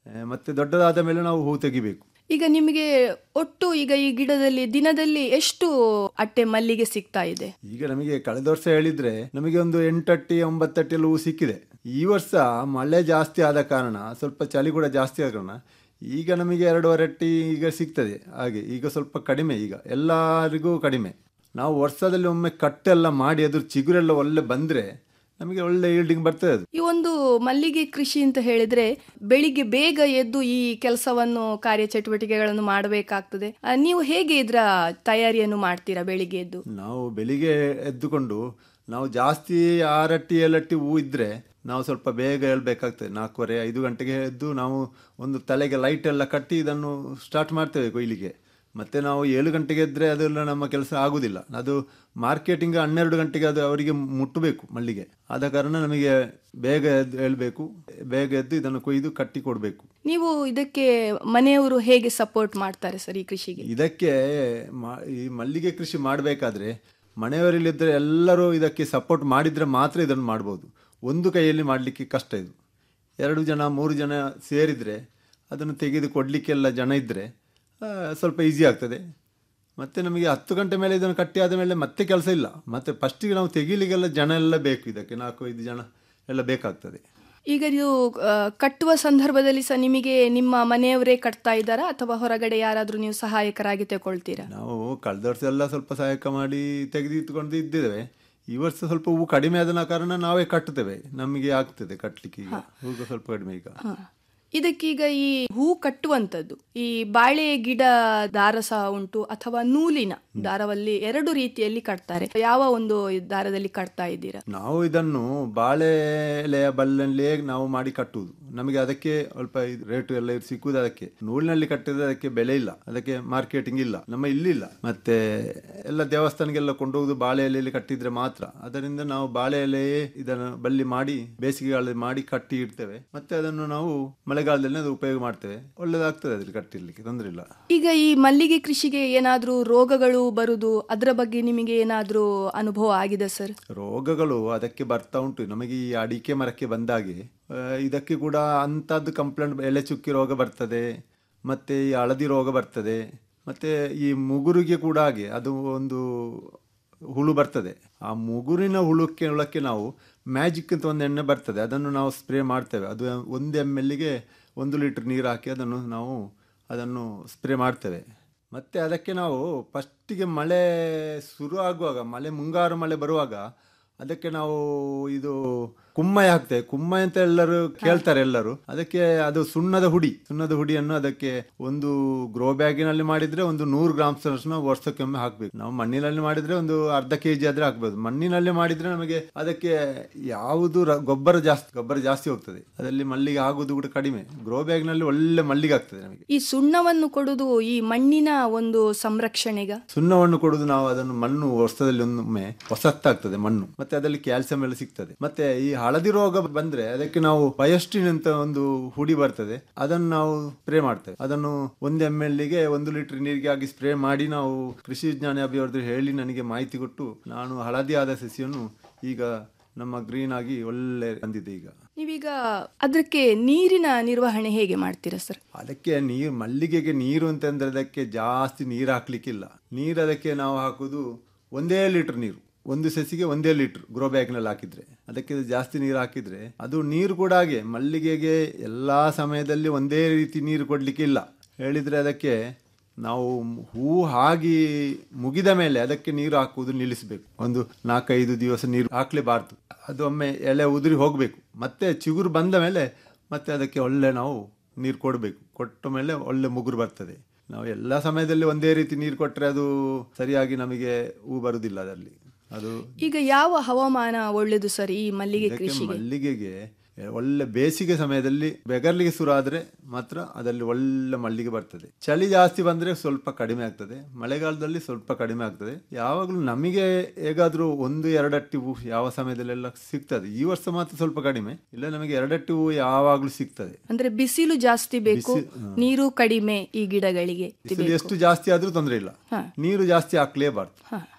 ಆ, ಮತ್ತೆ ದೊಡ್ಡದಾದ ಮೇಲೆ ನಾವು ಹೂ ತೆಗಿಬೇಕು ಈಗ ನಿಮಗೆ ಒಟ್ಟು ಈಗ ಈ ಗಿಡದಲ್ಲಿ ದಿನದಲ್ಲಿ ಎಷ್ಟು ಅಟ್ಟೆ ಮಲ್ಲಿಗೆ ಸಿಗ್ತಾ ಇದೆ ಈಗ ನಮಗೆ ಕಳೆದ ವರ್ಷ ಹೇಳಿದ್ರೆ ನಮಗೆ ಒಂದು ಎಂಟಟ್ಟಿ ಒಂಬತ್ತಟ್ಟಿ ಎಲ್ಲ ಹೂ ಸಿಕ್ಕಿದೆ ಈ ವರ್ಷ ಮಳೆ ಜಾಸ್ತಿ ಆದ ಕಾರಣ ಸ್ವಲ್ಪ ಚಳಿ ಕೂಡ ಜಾಸ್ತಿ ಆದ ಕಾರಣ ಈಗ ನಮಗೆ ಎರಡೂವರೆ ಅಟ್ಟಿ ಈಗ ಸಿಗ್ತದೆ ಹಾಗೆ ಈಗ ಸ್ವಲ್ಪ ಕಡಿಮೆ ಈಗ ಎಲ್ಲರಿಗೂ ಕಡಿಮೆ ನಾವು ವರ್ಷದಲ್ಲಿ ಒಮ್ಮೆ ಕಟ್ಟೆಲ್ಲ ಮಾಡಿ ಅದ್ರ ಚಿಗುರೆಲ್ಲ ಒಳ್ಳೆ ಬಂದ್ರೆ ನಮಗೆ ಒಳ್ಳೆ ಈಲ್ಡಿಂಗ್ ಬರ್ತದೆ ಅದು ಈ ಒಂದು ಮಲ್ಲಿಗೆ ಕೃಷಿ ಅಂತ ಹೇಳಿದ್ರೆ ಬೆಳಿಗ್ಗೆ ಬೇಗ ಎದ್ದು ಈ ಕೆಲಸವನ್ನು ಕಾರ್ಯಚಟುವಟಿಕೆಗಳನ್ನು ಮಾಡಬೇಕಾಗ್ತದೆ ಆ, ನೀವು ಹೇಗೆ ಇದರ ತಯಾರಿಯನ್ನು ಮಾಡ್ತೀರಾ ಬೆಳಿಗ್ಗೆ ಎದ್ದು ನಾವು ಬೆಳಿಗ್ಗೆ ಎದ್ದುಕೊಂಡು ನಾವು ಜಾಸ್ತಿ ಆರಟ್ಟಿ ಏಳಟ್ಟಿ ಹೂ ಇದ್ರೆ ನಾವು ಸ್ವಲ್ಪ ಬೇಗ ಹೇಳ್ಬೇಕಾಗ್ತದೆ ನಾಲ್ಕೂವರೆ ಐದು ಗಂಟೆಗೆ ಎದ್ದು ನಾವು ಒಂದು ತಲೆಗೆ ಲೈಟ್ ಎಲ್ಲ ಕಟ್ಟಿ ಇದನ್ನು ಸ್ಟಾರ್ಟ್ ಮಾಡ್ತೇವೆ ಕೊಯ್ಲಿಗೆ ಮತ್ತೆ ನಾವು ಏಳು ಗಂಟೆಗೆ ಎದ್ರೆ ಅದೆಲ್ಲ ನಮ್ಮ ಕೆಲಸ ಆಗುದಿಲ್ಲ ಅದು ಮಾರ್ಕೆಟಿಂಗ್ ಹನ್ನೆರಡು ಗಂಟೆಗೆ ಅದು ಅವರಿಗೆ ಮುಟ್ಟಬೇಕು ಮಲ್ಲಿಗೆ ಆದ ಕಾರಣ ನಮಗೆ ಬೇಗ ಎದ್ದು ಹೇಳ್ಬೇಕು ಬೇಗ ಎದ್ದು ಇದನ್ನು ಕೊಯ್ದು ಕಟ್ಟಿ ಕೊಡಬೇಕು ನೀವು ಇದಕ್ಕೆ ಮನೆಯವರು ಹೇಗೆ ಸಪೋರ್ಟ್ ಮಾಡ್ತಾರೆ ಸರ್ ಈ ಕೃಷಿಗೆ ಇದಕ್ಕೆ ಮ- ಈ ಮಲ್ಲಿಗೆ ಕೃಷಿ ಮಾಡಬೇಕಾದ್ರೆ ಮನೆಯವರಲ್ಲಿದ್ದರೆ ಎಲ್ಲರೂ ಇದಕ್ಕೆ ಸಪೋರ್ಟ್ ಮಾಡಿದರೆ ಮಾತ್ರ ಇದನ್ನು ಮಾಡ್ಬೋದು ಒಂದು ಕೈಯಲ್ಲಿ ಮಾಡಲಿಕ್ಕೆ ಕಷ್ಟ ಇದು ಎರಡು ಜನ ಮೂರು ಜನ ಸೇರಿದರೆ ಅದನ್ನು ತೆಗೆದು ಕೊಡಲಿಕ್ಕೆಲ್ಲ ಜನ ಇದ್ದರೆ ಸ್ವಲ್ಪ ಈಸಿ ಆಗ್ತದೆ ಮತ್ತು ನಮಗೆ ಹತ್ತು ಗಂಟೆ ಮೇಲೆ ಇದನ್ನು ಕಟ್ಟಿ ಆದ ಮೇಲೆ ಮತ್ತೆ ಕೆಲಸ ಇಲ್ಲ ಮತ್ತು ಫಸ್ಟಿಗೆ ನಾವು ತೆಗೀಲಿಕ್ಕೆಲ್ಲ ಜನ ಎಲ್ಲ ಬೇಕು ಇದಕ್ಕೆ ನಾಲ್ಕು ಐದು ಜನ ಎಲ್ಲ ಬೇಕಾಗ್ತದೆ ಈಗ ಇದು ಆ, ಕಟ್ಟುವ ಸಂದರ್ಭದಲ್ಲಿ ಸಹ ನಿಮಗೆ ನಿಮ್ಮ ಮನೆಯವರೇ ಕಟ್ತಾ ಇದ್ದಾರಾ ಅಥವಾ ಹೊರಗಡೆ ಯಾರಾದ್ರೂ ನೀವು ಸಹಾಯಕರಾಗಿ ತಗೊಳ್ತೀರಾ ನಾವು ಕಳೆದ ವರ್ಷ ಎಲ್ಲ ಸ್ವಲ್ಪ ಸಹಾಯಕ ಮಾಡಿ ತೆಗೆದಿಟ್ಟುಕೊಂಡು ಇದ್ದೇವೆ ಈ ವರ್ಷ ಸ್ವಲ್ಪ ಹೂ ಕಡಿಮೆ ಆದ ಕಾರಣ ನಾವೇ ಕಟ್ಟುತ್ತೇವೆ ನಮಗೆ ಆಗ್ತದೆ ಕಟ್ಟಲಿಕ್ಕೆ ಈಗ ಹೂವು ಸ್ವಲ್ಪ ಕಡಿಮೆ ಈಗ ಹ. ಇದಕ್ಕೀಗ ಈ ಹೂ ಕಟ್ಟುವಂಥದ್ದು ಈ ಬಾಳೆ ಗಿಡ ದಾರ ಸಹ ಉಂಟು ಅಥವಾ ನೂಲಿನ ದಾರವಲ್ಲಿ ಎರಡು ರೀತಿಯಲ್ಲಿ ಕಟ್ತಾರೆ ಯಾವ ಒಂದು ದಾರದಲ್ಲಿ ಕಟ್ತಾ ಇದ್ದೀರಾ ನಾವು ಇದನ್ನು ಬಾಳೆ ಎಲೆಯ ಬಲ್ಲಲ್ಲೇ ನಾವು ಮಾಡಿ ಕಟ್ಟುವುದು ನಮಗೆ ಅದಕ್ಕೆ ಸ್ವಲ್ಪ ರೇಟು ಎಲ್ಲ ಸಿಕ್ಕುವುದು ಅದಕ್ಕೆ ನೂಲಿನಲ್ಲಿ ಕಟ್ಟಿದ್ರೆ ಅದಕ್ಕೆ ಬೆಲೆ ಇಲ್ಲ ಅದಕ್ಕೆ ಮಾರ್ಕೆಟಿಂಗ್ ಇಲ್ಲ ನಮ್ಮ ಇಲ್ಲಿಲ್ಲ ಮತ್ತೆ ಎಲ್ಲ ದೇವಸ್ಥಾನಕ್ಕೆಲ್ಲ ಕೊಂಡೋಗುದು ಬಾಳೆ ಎಲೆಯಲ್ಲಿ ಕಟ್ಟಿದ್ರೆ ಮಾತ್ರ ಅದರಿಂದ ನಾವು ಬಾಳೆ ಎಲೆಯೇ ಇದನ್ನು ಬಲ್ಲಿ ಮಾಡಿ ಬೇಸಿಗೆಗಾಲದಲ್ಲಿ ಮಾಡಿ ಕಟ್ಟಿ ಇಡ್ತೇವೆ ಮತ್ತೆ ಅದನ್ನು ನಾವು ಮಳೆಗಾಲದಲ್ಲಿ ಅದು ಉಪಯೋಗ ಮಾಡ್ತೇವೆ ಒಳ್ಳೇದಾಗ್ತದೆ ಅದ್ರಲ್ಲಿ ಕಟ್ಟಿರ್ಲಿಕ್ಕೆ ತೊಂದರೆ ಇಲ್ಲ ಈಗ ಈ ಮಲ್ಲಿಗೆ ಕೃಷಿಗೆ ಏನಾದ್ರೂ ರೋಗಗಳು ಬರುದು ಅದರ ಬಗ್ಗೆ ನಿಮಗೆ ಏನಾದ್ರೂ ಅನುಭವ ಆಗಿದೆ ಸರ್ ರೋಗಗಳು ಅದಕ್ಕೆ ಬರ್ತಾ ಉಂಟು ನಮಗೆ ಈ ಅಡಿಕೆ ಮರಕ್ಕೆ ಬಂದಾಗೆ ಆ, ಇದಕ್ಕೆ ಕೂಡ ಅಂಥದ್ದು ಕಂಪ್ಲೇಂಟ್ ಎಲೆ ಚುಕ್ಕಿ ರೋಗ ಬರ್ತದೆ ಮತ್ತೆ ಈ ಹಳದಿ ರೋಗ ಬರ್ತದೆ ಮತ್ತೆ ಈ ಮುಗುರಿಗೆ ಕೂಡ ಹಾಗೆ ಅದು ಒಂದು ಹುಳು ಬರ್ತದೆ ಆ ಮುಗುರಿನ ಹುಳುಕ್ಕೆ ಹುಳಕ್ಕೆ ನಾವು ಮ್ಯಾಜಿಕ್ ಅಂತ ಒಂದು ಎಣ್ಣೆ ಬರ್ತದೆ ಅದನ್ನು ನಾವು ಸ್ಪ್ರೇ ಮಾಡ್ತೇವೆ ಅದು ಒಂದು ಎಮ್ ಎಲ್ಗೆ ಒಂದು ಲೀಟರ್ ನೀರು ಹಾಕಿ ಅದನ್ನು ನಾವು ಅದನ್ನು ಸ್ಪ್ರೇ ಮಾಡ್ತೇವೆ ಮತ್ತೆ ಅದಕ್ಕೆ ನಾವು ಫಸ್ಟಿಗೆ ಮಳೆ ಶುರು ಆಗುವಾಗ ಮಳೆ ಮುಂಗಾರು ಮಳೆ ಬರುವಾಗ ಅದಕ್ಕೆ ನಾವು ಇದು ಕುಮ್ಮಯ ಹಾಕ್ತೇವೆ ಕುಮ್ಮಯ ಅಂತ ಎಲ್ಲರೂ ಕೇಳ್ತಾರೆ ಎಲ್ಲರೂ ಅದಕ್ಕೆ ಅದು ಸುಣ್ಣದ ಹುಡಿ ಸುಣ್ಣದ ಹುಡಿಯನ್ನು ಅದಕ್ಕೆ ಒಂದು ಗ್ರೋ ಬ್ಯಾಗಿನಲ್ಲಿ ಮಾಡಿದ್ರೆ ಒಂದು ನೂರು ಗ್ರಾಮ್ಸ್ ವರ್ಷಕ್ಕೊಮ್ಮೆ ಹಾಕ್ಬೇಕು ನಾವು ಮಣ್ಣಿನಲ್ಲಿ ಮಾಡಿದ್ರೆ ಒಂದು ಅರ್ಧ ಕೆಜಿ ಆದ್ರೆ ಹಾಕ್ಬೋದು ಮಣ್ಣಿನಲ್ಲಿ ಮಾಡಿದ್ರೆ ನಮಗೆ ಅದಕ್ಕೆ ಯಾವುದು ರ- ಗೊಬ್ಬರ ಜಾಸ್ತಿ ಗೊಬ್ಬರ ಜಾಸ್ತಿ ಹೋಗ್ತದೆ ಅದರಲ್ಲಿ ಮಲ್ಲಿಗೆ ಆಗುದು ಕೂಡ ಕಡಿಮೆ ಗ್ರೋ ಬ್ಯಾಗ್ನಲ್ಲಿ ಒಳ್ಳೆ ಮಲ್ಲಿಗೆ ಆಗ್ತದೆ ನಮಗೆ ಈ ಸುಣ್ಣವನ್ನು ಕೊಡುದು ಈ ಮಣ್ಣಿನ ಒಂದು ಸಂರಕ್ಷಣೆಗ ಸುಣ್ಣವನ್ನು ಕೊಡುದು ನಾವು ಅದನ್ನು ಮಣ್ಣು ವರ್ಷದಲ್ಲಿ ಒಮ್ಮೆ ಹೊಸತ್ತಾಗ್ತದೆ ಮಣ್ಣು ಮತ್ತೆ ಅದರಲ್ಲಿ ಕ್ಯಾಲ್ಸಿಯಂ ಎಲ್ಲ ಸಿಗ್ತದೆ ಮತ್ತೆ ಈ ಹಳದಿ ರೋಗ ಬಂದ್ರೆ ಅದಕ್ಕೆ ನಾವು ಬಯಸ್ಟಿನ್ ಅಂತ ಒಂದು ಹುಡಿ ಬರ್ತದೆ ಅದನ್ನು ನಾವು ಸ್ಪ್ರೇ ಮಾಡ್ತೇವೆ ಅದನ್ನು ಒಂದು ಎಮ್ ಗೆ ಒಂದು ಲೀಟರ್ ನೀರಿಗೆ ಹಾಕಿ ಸ್ಪ್ರೇ ಮಾಡಿ ನಾವು ಕೃಷಿ ವಿಜ್ಞಾನಿ ಅಭಿವರ್ಧಿ ಹೇಳಿ ನನಗೆ ಮಾಹಿತಿ ಕೊಟ್ಟು ನಾನು ಹಳದಿ ಆದ ಸಸಿಯನ್ನು ಈಗ ನಮ್ಮ ಗ್ರೀನ್ ಆಗಿ ಒಳ್ಳೆ ಬಂದಿದೆ ಈಗ ನೀವೀಗ ಅದಕ್ಕೆ ನೀರಿನ ನಿರ್ವಹಣೆ ಹೇಗೆ ಮಾಡ್ತೀರಾ ಸರ್ ಅದಕ್ಕೆ ನೀರು ಮಲ್ಲಿಗೆಗೆ ನೀರು ಅಂತಂದ್ರೆ ಅದಕ್ಕೆ ಜಾಸ್ತಿ ನೀರು ಹಾಕ್ಲಿಕ್ಕಿಲ್ಲ ನೀರು ಅದಕ್ಕೆ ನಾವು ಹಾಕುದು ಒಂದೇ ಲೀಟರ್ ನೀರು ಒಂದು ಸಸಿಗೆ ಒಂದೇ ಲೀಟರ್ ಗ್ರೋ ಬ್ಯಾಗ್ನಲ್ಲಿ ಹಾಕಿದ್ರೆ ಅದಕ್ಕೆ ಜಾಸ್ತಿ ನೀರು ಹಾಕಿದ್ರೆ ಅದು ನೀರು ಕೂಡ ಹಾಗೆ ಮಲ್ಲಿಗೆಗೆ ಎಲ್ಲಾ ಸಮಯದಲ್ಲಿ ಒಂದೇ ರೀತಿ ನೀರು ಕೊಡ್ಲಿಕ್ಕೆ ಇಲ್ಲ ಹೇಳಿದ್ರೆ ಅದಕ್ಕೆ ನಾವು ಹೂ ಆಗಿ ಮುಗಿದ ಮೇಲೆ ಅದಕ್ಕೆ ನೀರು ಹಾಕುವುದು ನಿಲ್ಲಿಸಬೇಕು ಒಂದು ನಾಲ್ಕೈದು ದಿವಸ ನೀರು ಹಾಕ್ಲೇಬಾರ್ದು ಅದು ಒಮ್ಮೆ ಎಲೆ ಉದುರಿ ಹೋಗಬೇಕು ಮತ್ತೆ ಚಿಗುರು ಬಂದ ಮೇಲೆ ಮತ್ತೆ ಅದಕ್ಕೆ ಒಳ್ಳೆ ನಾವು ನೀರು ಕೊಡಬೇಕು ಕೊಟ್ಟ ಮೇಲೆ ಒಳ್ಳೆ ಮುಗುರು ಬರ್ತದೆ ನಾವು ಎಲ್ಲ ಸಮಯದಲ್ಲಿ ಒಂದೇ ರೀತಿ ನೀರು ಕೊಟ್ಟರೆ ಅದು ಸರಿಯಾಗಿ ನಮಗೆ ಹೂ ಬರುವುದಿಲ್ಲ ಅದರಲ್ಲಿ ಅದು ಈಗ ಯಾವ ಹವಾಮಾನ ಒಳ್ಳೆದು ಸರ್ ಈ ಮಲ್ಲಿಗೆ ಇದಕ್ಕೆ ಕೃಷಿಗೆ ಮಲ್ಲಿಗೆಗೆ ಒಳ್ಳೆ ಬೇಸಿಗೆ ಸಮಯದಲ್ಲಿ ಬೆಗರ್ಲಿಗೆ ಶುರು ಆದ್ರೆ ಮಾತ್ರ ಅದರಲ್ಲಿ ಒಳ್ಳೆ ಮಲ್ಲಿಗೆ ಬರ್ತದೆ ಚಳಿ ಜಾಸ್ತಿ ಬಂದ್ರೆ ಸ್ವಲ್ಪ ಕಡಿಮೆ ಆಗ್ತದೆ ಮಳೆಗಾಲದಲ್ಲಿ ಸ್ವಲ್ಪ ಕಡಿಮೆ ಆಗ್ತದೆ ಯಾವಾಗಲೂ ನಮಗೆ ಹೇಗಾದ್ರೂ ಒಂದು ಎರಡಟ್ಟಿ ಹೂ ಯಾವ ಸಮಯದಲ್ಲೆಲ್ಲ ಸಿಗ್ತದೆ ಈ ವರ್ಷ ಮಾತ್ರ ಸ್ವಲ್ಪ ಕಡಿಮೆ ಇಲ್ಲ ನಮಗೆ ಎರಡಟ್ಟಿ ಹೂ ಯಾವಾಗಲೂ ಸಿಗ್ತದೆ ಅಂದ್ರೆ ಬಿಸಿಲು ಜಾಸ್ತಿ ಬೇಕು ನೀರು ಕಡಿಮೆ ಈ ಗಿಡಗಳಿಗೆ ಬಿಸಿಲು ಎಷ್ಟು ಜಾಸ್ತಿ ಆದ್ರೂ ತೊಂದರೆ ಇಲ್ಲ ಹಾ. ನೀರು ಜಾಸ್ತಿ ಹಾಕ್ಲೇಬಾರ್ದು ಹ,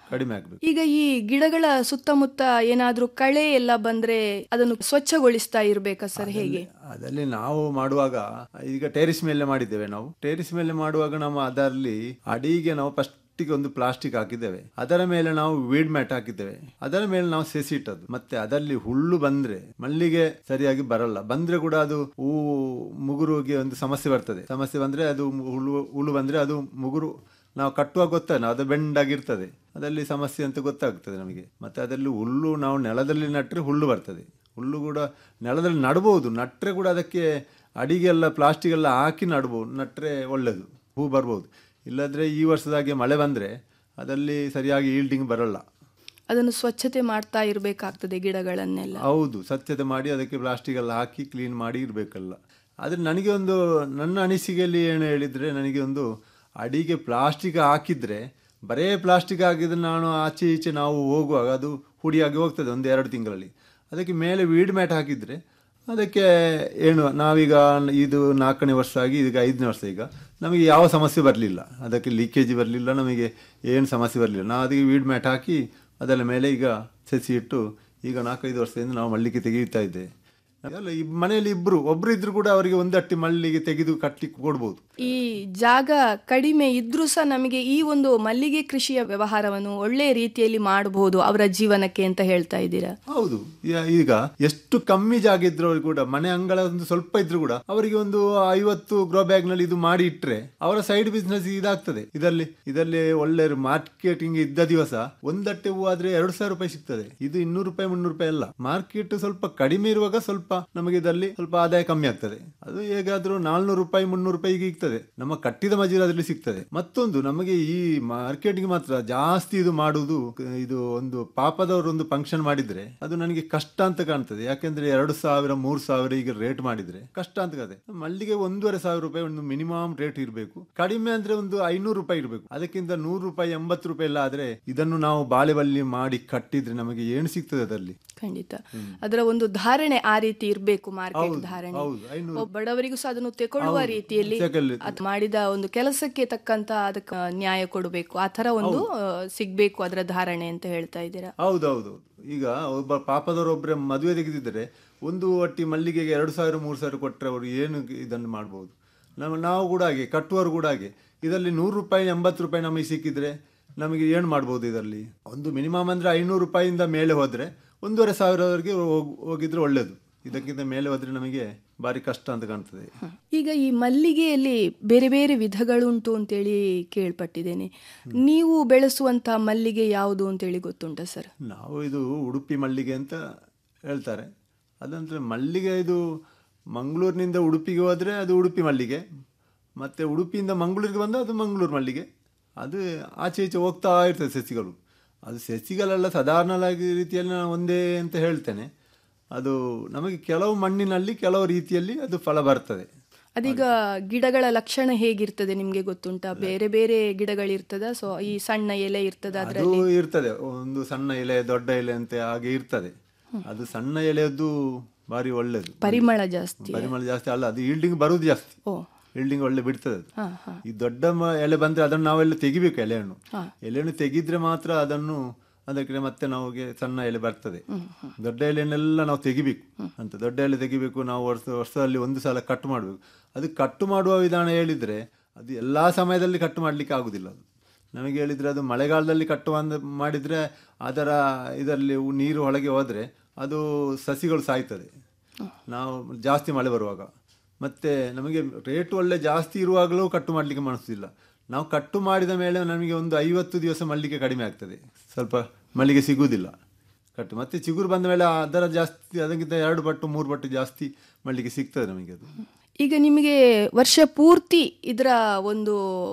ಕಡಿಮೆ ಆಗಬೇಕು ಈಗ ಈ ಗಿಡಗಳ ಸುತ್ತಮುತ್ತ ಏನಾದ್ರೂ ಕಳೆ ಎಲ್ಲ ಬಂದ್ರೆ ಅದನ್ನು ಸ್ವಚ್ಛಗೊಳಿಸ್ತಾ ಇರ್ಬೇಕಾ ಸರ್ ಹೇಗೆ ಅದರಲ್ಲಿ ನಾವು ಮಾಡುವಾಗ ಈಗ ಟೇರಿಸ್ ಮೇಲೆ ಮಾಡಿದ್ದೇವೆ ನಾವು ಟೇರಿಸ್ ಮೇಲೆ ಮಾಡುವಾಗ ನಾವು ಅದರಲ್ಲಿ ಅಡಿಗೆ ನಾವು ಫಸ್ಟ್ ಒಂದು ಪ್ಲಾಸ್ಟಿಕ್ ಹಾಕಿದ್ದೇವೆ ಅದರ ಮೇಲೆ ನಾವು ವೀಡ್ ಮ್ಯಾಟ್ ಹಾಕಿದ್ದೇವೆ ಅದರ ಮೇಲೆ ನಾವು ಸೆಸಿ ಇಟ್ಟದ್ದು ಮತ್ತೆ ಅದರಲ್ಲಿ ಹುಲ್ಲು ಬಂದ್ರೆ ಮಲ್ಲಿಗೆ ಸರಿಯಾಗಿ ಬರಲ್ಲ ಬಂದ್ರೆ ಕೂಡ ಅದು ಹೂ ಮುಗುರುಗೆ ಒಂದು ಸಮಸ್ಯೆ ಬರ್ತದೆ ಸಮಸ್ಯೆ ಬಂದ್ರೆ ಅದು ಹುಲ್ಲು ಹುಲ್ಲು ಬಂದ್ರೆ ಅದು ಮುಗುರು ನಾವು ಕಟ್ಟುವಾಗ ಗೊತ್ತಾನೆ ಅದು ಬೆಂಡಾಗಿರ್ತದೆ ಅದರಲ್ಲಿ ಸಮಸ್ಯೆ ಅಂತ ಗೊತ್ತಾಗ್ತದೆ ನಮಗೆ ಮತ್ತೆ ಅದರಲ್ಲಿ ಹುಲ್ಲು ನಾವು ನೆಲದಲ್ಲಿ ನಟ್ಟರೆ ಹುಲ್ಲು ಬರ್ತದೆ ಹುಲ್ಲು ಕೂಡ ನೆಲದಲ್ಲಿ ನಡ್ಬೋದು ನಟ್ರೆ ಕೂಡ ಅದಕ್ಕೆ ಅಡಿಗೆಲ್ಲ ಪ್ಲಾಸ್ಟಿಕ್ ಎಲ್ಲ ಹಾಕಿ ನಡ್ಬೋದು ನಟ್ರೆ ಒಳ್ಳೆಯದು ಹೂ ಬರ್ಬೋದು ಇಲ್ಲದ್ರೆ ಈ ವರ್ಷದಾಗೆ ಮಳೆ ಬಂದರೆ ಅದರಲ್ಲಿ ಸರಿಯಾಗಿ ಈಲ್ಡಿಂಗ್ ಬರಲ್ಲ ಅದನ್ನು ಸ್ವಚ್ಛತೆ ಮಾಡ್ತಾ ಇರ್ಬೇಕಾಗ್ತದೆ ಗಿಡಗಳನ್ನೆಲ್ಲ ಹೌದು ಸ್ವಚ್ಛತೆ ಮಾಡಿ ಅದಕ್ಕೆ ಪ್ಲಾಸ್ಟಿಕ್ ಎಲ್ಲ ಹಾಕಿ ಕ್ಲೀನ್ ಮಾಡಿ ಇರಬೇಕಲ್ಲ ಆದರೆ ನನಗೆ ಒಂದು ನನ್ನ ಅನಿಸಿಕೆಯಲ್ಲಿ ಏನು ಹೇಳಿದರೆ ನನಗೆ ಒಂದು ಅಡಿಗೆ ಪ್ಲಾಸ್ಟಿಕ್ ಹಾಕಿದರೆ ಬರೇ ಪ್ಲಾಸ್ಟಿಕ್ ಹಾಕಿದ್ರೆ ನಾನು ಆಚೆ ಈಚೆ ನಾವು ಹೋಗುವಾಗ ಅದು ಹುಡಿಯಾಗಿ ಹೋಗ್ತದೆ ಒಂದು ಎರಡು ತಿಂಗಳಲ್ಲಿ ಅದಕ್ಕೆ ಮೇಲೆ ವೀಡ್ ಮ್ಯಾಟ್ ಹಾಕಿದರೆ ಅದಕ್ಕೆ ಏನು ನಾವೀಗ ಇದು ನಾಲ್ಕನೇ ವರ್ಷ ಆಗಿ ಈಗ ಐದನೇ ವರ್ಷ ಈಗ ನಮಗೆ ಯಾವ ಸಮಸ್ಯೆ ಬರಲಿಲ್ಲ ಅದಕ್ಕೆ ಲೀಕೇಜ್ ಬರಲಿಲ್ಲ ನಮಗೆ ಏನು ಸಮಸ್ಯೆ ಬರಲಿಲ್ಲ ನಾವು ಅದಕ್ಕೆ ವೀಡ್ ಮ್ಯಾಟ್ ಹಾಕಿ ಅದರ ಮೇಲೆ ಈಗ ಸಸಿ ಇಟ್ಟು ಈಗ ನಾಲ್ಕೈದು ವರ್ಷದಿಂದ ನಾವು ಮಲ್ಲಿಗೆ ತೆಗೆಯುತ್ತಾ ಇದ್ದೇವೆ ಅಲ್ಲ ಈ ಮನೆಯಲ್ಲಿ ಇಬ್ರು ಒಬ್ರು ಇದ್ರು ಕೂಡ ಅವರಿಗೆ ಒಂದು ಅಟ್ಟಿ ಮಲ್ಲಿಗೆ ತೆಗೆದು ಕಟ್ಟಲಿಕ್ಕೆ ಕೊಡ್ಬೋದು ಈ ಜಾಗ ಕಡಿಮೆ ಇದ್ರೂ ಸಹ ನಮಗೆ ಈ ಒಂದು ಮಲ್ಲಿಗೆ ಕೃಷಿಯ ವ್ಯವಹಾರವನ್ನು ಒಳ್ಳೆ ರೀತಿಯಲ್ಲಿ ಮಾಡಬಹುದು ಅವರ ಜೀವನಕ್ಕೆ ಅಂತ ಹೇಳ್ತಾ ಇದ್ದೀರಾ ಹೌದು ಈ- ಈಗ ಎಷ್ಟು ಕಮ್ಮಿ ಜಾಗ ಇದ್ರು ಅವ್ರಿಗೆ ಕೂಡ ಮನೆ ಅಂಗಳ ಒಂದು ಸ್ವಲ್ಪ ಇದ್ರು ಕೂಡ ಅವರಿಗೆ ಒಂದು ಐವತ್ತು ಗ್ರೋ ಬ್ಯಾಗ್ ನಲ್ಲಿ ಇದು ಮಾಡಿ ಇಟ್ರೆ ಅವರ ಸೈಡ್ ಬಿಸ್ನೆಸ್ ಇದಾಗ್ತದೆ ಇದರಲ್ಲಿ ಇದರಲ್ಲಿ ಒಳ್ಳೆ ಮಾರ್ಕೆಟಿಂಗ್ ಇದ್ದ ದಿವಸ ಒಂದಟ್ಟೆ ಹೂ ಆದ್ರೆ ಎರಡು ಸಾವಿರ ರೂಪಾಯಿ ಸಿಗ್ತದೆ ಇದು ಇನ್ನೂರು ರೂಪಾಯಿ ಮುನ್ನೂರು ರೂಪಾಯಿ ಅಲ್ಲ ಮಾರ್ಕೆಟ್ ಸ್ವಲ್ಪ ಕಡಿಮೆ ಇರುವಾಗ ಸ್ವಲ್ಪ ನಮಗೆ ಇದರಲ್ಲಿ ಸ್ವಲ್ಪ ಆದಾಯ ಕಮ್ಮಿ ಆಗ್ತದೆ ಅದು ಹೇಗಾದ್ರೂ ನಾಲ್ನೂರು ರೂಪಾಯಿ ಮುನ್ನೂರು ರೂಪಾಯಿಗೆ ಸಿಗ್ತದೆ ನಮ್ಮ ಕಟ್ಟಿದ ಮಜೂರಿ ಅದರಲ್ಲಿ ಸಿಗ್ತದೆ ಮತ್ತೊಂದು ನಮಗೆ ಈ ಮಾರ್ಕೆಟಿಂಗ್ ಮಾತ್ರ ಜಾಸ್ತಿ ಇದು ಮಾಡುವುದು ಇದು ಒಂದು ಪಾಪದವರು ಒಂದು ಫಂಕ್ಷನ್ ಮಾಡಿದ್ರೆ ಅದು ನನಗೆ ಕಷ್ಟ ಅಂತ ಕಾಣ್ತದೆ ಯಾಕೆಂದ್ರೆ ಎರಡು ಸಾವಿರ ಮೂರು ಸಾವಿರ ಈಗ ರೇಟ್ ಮಾಡಿದ್ರೆ ಕಷ್ಟ ಅಂತ ಕಾಣ್ತದೆ ಮಲ್ಲಿಗೆ ಒಂದೂವರೆ ಸಾವಿರ ರೂಪಾಯಿ ಒಂದು ಮಿನಿಮಮ್ ರೇಟ್ ಇರಬೇಕು ಕಡಿಮೆ ಅಂದ್ರೆ ಒಂದು ಐನೂರು ರೂಪಾಯಿ ಇರಬೇಕು ಅದಕ್ಕಿಂತ ನೂರು ರೂಪಾಯಿ ಎಂಬತ್ತು ರೂಪಾಯಿ ಎಲ್ಲ ಆದ್ರೆ ಇದನ್ನು ನಾವು ಬಾಳೆಬಲ್ಲಿ ಮಾಡಿ ಕಟ್ಟಿದ್ರೆ ನಮಗೆ ಏನು ಸಿಗ್ತದೆ ಅದರಲ್ಲಿ ಖಂಡಿತ ಅದರ ಒಂದು ಧಾರಣೆ ಆ ರೀತಿ ಇರಬೇಕು ಮಾರ್ಕೆಟ್ ಹೌದು, ಧಾರಣೆ ಹೌದು, ಐನೂರು. ಒಬ್ಬ ಬಡವರಿಗೂ ಸಹ ಅದನ್ನು ತಗೊಳ್ಳುವ ರೀತಿಯಲ್ಲಿ ತಗೊಳ್ಳಿ. ಅದು ಮಾಡಿದ ಒಂದು ಕೆಲಸಕ್ಕೆ ತಕ್ಕಂತ ಅದಕ್ಕೆ ನ್ಯಾಯ ಕೊಡಬೇಕು ಆ ತರ ಒಂದು ಆ, ಸಿಗ್ಬೇಕು ಅದರ ಧಾರಣೆ ಅಂತ ಹೇಳ್ತಾ ಇದ್ದೀರಾ ಹೌದೌದು ಈಗ ಒಬ್ಬ ಪಾಪದವರು ಒಬ್ಬರೇ ಮದುವೆ ತೆಗೆದಿದ್ದರೆ ಒಂದು ಒಟ್ಟಿ ಮಲ್ಲಿಗೆಗೆ ಎರಡು ಸಾವಿರ ಮೂರು ಸಾವಿರ ಕೊಟ್ಟರೆ ಅವರು ಏನು ಇದನ್ನು ಮಾಡ್ಬೋದು ನಮ್ಮ ನಾವು ಕೂಡ ಹಾಗೆ ಕಟ್ಟುವವರು ಕೂಡ ಹಾಗೆ ಇದರಲ್ಲಿ ನೂರು ರೂಪಾಯಿ ಎಂಬತ್ತು ರೂಪಾಯಿ ನಮಗೆ ಸಿಕ್ಕಿದ್ರೆ ನಮಗೆ ಏನು ಮಾಡ್ಬೋದು ಇದರಲ್ಲಿ ಒಂದು ಮಿನಿಮಮ್ ಅಂದರೆ ಐನೂರು ರೂಪಾಯಿಯಿಂದ ಮೇಲೆ ಹೋದರೆ ಒಂದೂವರೆ ಸಾವಿರವರೆಗೆ ಹೋಗ್ ಹೋಗಿದ್ರೆ ಒಳ್ಳೆಯದು ಇದಕ್ಕಿಂತ ಮೇಲೆ ಹೋದರೆ ನಮಗೆ ಭಾರಿ ಕಷ್ಟ ಅಂತ ಕಾಣ್ತದೆ ಈಗ ಈ ಮಲ್ಲಿಗೆಯಲ್ಲಿ ಬೇರೆ ಬೇರೆ ವಿಧಗಳುಂಟು ಅಂತೇಳಿ ಕೇಳ್ಪಟ್ಟಿದ್ದೇನೆ ನೀವು ಬೆಳೆಸುವಂತಹ ಮಲ್ಲಿಗೆ ಯಾವುದು ಅಂತೇಳಿ ಗೊತ್ತುಂಟ ಸರ್ ನಾವು ಇದು ಉಡುಪಿ ಮಲ್ಲಿಗೆ ಅಂತ ಹೇಳ್ತಾರೆ ಅದಂದ್ರೆ ಮಲ್ಲಿಗೆ ಇದು ಮಂಗಳೂರಿನಿಂದ ಉಡುಪಿಗೆ ಹೋದರೆ ಅದು ಉಡುಪಿ ಮಲ್ಲಿಗೆ ಮತ್ತು ಉಡುಪಿಯಿಂದ ಮಂಗಳೂರಿಗೆ ಬಂದರೆ ಅದು ಮಂಗಳೂರು ಮಲ್ಲಿಗೆ ಅದು ಆಚೆ ಈಚೆ ಹೋಗ್ತಾ ಇರ್ತದೆ ಸಸಿಗಳು ಅದು ಸಸಿಗಳೆಲ್ಲ ಸಾಧಾರಣವಾಗಿ ರೀತಿಯಲ್ಲಿ ನಾನು ಒಂದೇ ಅಂತ ಹೇಳ್ತೇನೆ ಅದು ನಮಗೆ ಕೆಲವು ಮಣ್ಣಿನಲ್ಲಿ ಕೆಲವು ರೀತಿಯಲ್ಲಿ ಅದು ಫಲ ಬರ್ತದೆ ಅದೀಗ ಗಿಡಗಳ ಲಕ್ಷಣ ಹೇಗಿರ್ತದೆ ನಿಮ್ಗೆ ಗೊತ್ತುಂಟಾ ಬೇರೆ ಬೇರೆ ಗಿಡಗಳಿರ್ತದ ಸೊ ಈ ಸಣ್ಣ ಎಲೆ ಇರ್ತದ ಅದ್ರ ಅದು ಇರ್ತದೆ ಒಂದು ಸಣ್ಣ ಎಲೆ ದೊಡ್ಡ ಎಲೆ ಅಂತ ಹಾಗೆ ಇರ್ತದೆ ಅದು ಸಣ್ಣ ಎಲೆಯದ್ದು ಭಾರಿ ಒಳ್ಳೇದು ಪರಿಮಳ ಜಾಸ್ತಿ ಪರಿಮಳ ಜಾಸ್ತಿ ಅಲ್ಲ ಅದು ಈಲ್ಡಿಂಗ್ ಬರುವುದು ಜಾಸ್ತಿ ಓ ಈಲ್ಡಿಂಗ್ ಒಳ್ಳೆ ಬಿಡ್ತದೆ ಅದು ಹಾ ಹಾ ಈ ದೊಡ್ಡ ಮ- ಎಲೆ ಬಂದ್ರೆ ಅದನ್ನು ನಾವೆಲ್ಲ ತೆಗಿಬೇಕು ಎಲೆಯನ್ನು ಎಲೆಯನ್ನು ತೆಗಿದ್ರೆ ಮಾತ್ರ ಅದನ್ನು ಅದಕ್ಕೆ ಮತ್ತೆ ನಮಗೆ ಸಣ್ಣ ಎಲೆ ಬರ್ತದೆ ದೊಡ್ಡ ಎಲೆಯನ್ನೆಲ್ಲ ನಾವು ತೆಗಿಬೇಕು ಅಂತ ದೊಡ್ಡ ಎಲೆ ತೆಗಿಬೇಕು ನಾವು ವರ್ಷ ವರ್ಷದಲ್ಲಿ ಒಂದು ಸಲ ಕಟ್ ಮಾಡಬೇಕು ಅದು ಕಟ್ಟು ಮಾಡುವ ವಿಧಾನ ಹೇಳಿದ್ರೆ ಅದು ಎಲ್ಲಾ ಸಮಯದಲ್ಲಿ ಕಟ್ಟು ಮಾಡ್ಲಿಕ್ಕೆ ಆಗುದಿಲ್ಲ ಅದು ನಮಗೆ ಹೇಳಿದ್ರೆ ಅದು ಮಳೆಗಾಲದಲ್ಲಿ ಕಟ್ಟುವ ಅಂದ ಮಾಡಿದ್ರೆ ಅದರ ಇದರಲ್ಲಿ ಉ- ನೀರು ಒಳಗೆ ಹೋದ್ರೆ ಅದು ಸಸಿಗಳು ಸಾಯ್ತದೆ ನಾವು ಜಾಸ್ತಿ ಮಳೆ ಬರುವಾಗ ಮತ್ತೆ ನಮಗೆ ರೇಟ್ ಒಳ್ಳೆ ಜಾಸ್ತಿ ಇರುವಾಗಲೂ ಕಟ್ಟು ಮಾಡಲಿಕ್ಕೆ ಮನಸ್ಸಿಲ್ಲ ನಾವು ಕಟ್ಟು ಮಾಡಿದ ಮೇಲೆ ನಮಗೆ ಒಂದು ಐವತ್ತು ದಿವಸ ಮಲ್ಲಿಗೆ ಕಡಿಮೆ ಆಗ್ತದೆ ಸ್ವಲ್ಪ ಮಲ್ಲಿಗೆ ಸಿಗುವುದಿಲ್ಲ ಕಟ್ಟು ಮತ್ತೆ ಚಿಗುರು ಬಂದ ಮೇಲೆ ಅದರ ಜಾಸ್ತಿ ಅದಕ್ಕಿಂತ ಎರಡು ಪಟ್ಟು ಮೂರು ಪಟ್ಟು ಜಾಸ್ತಿ ಮಲ್ಲಿಗೆ ಸಿಗ್ತದೆ ನಮಗೆ ಅದು ಈಗ ನಿಮಗೆ ವರ್ಷ ಪೂರ್ತಿ ಇದರ ಒಂದು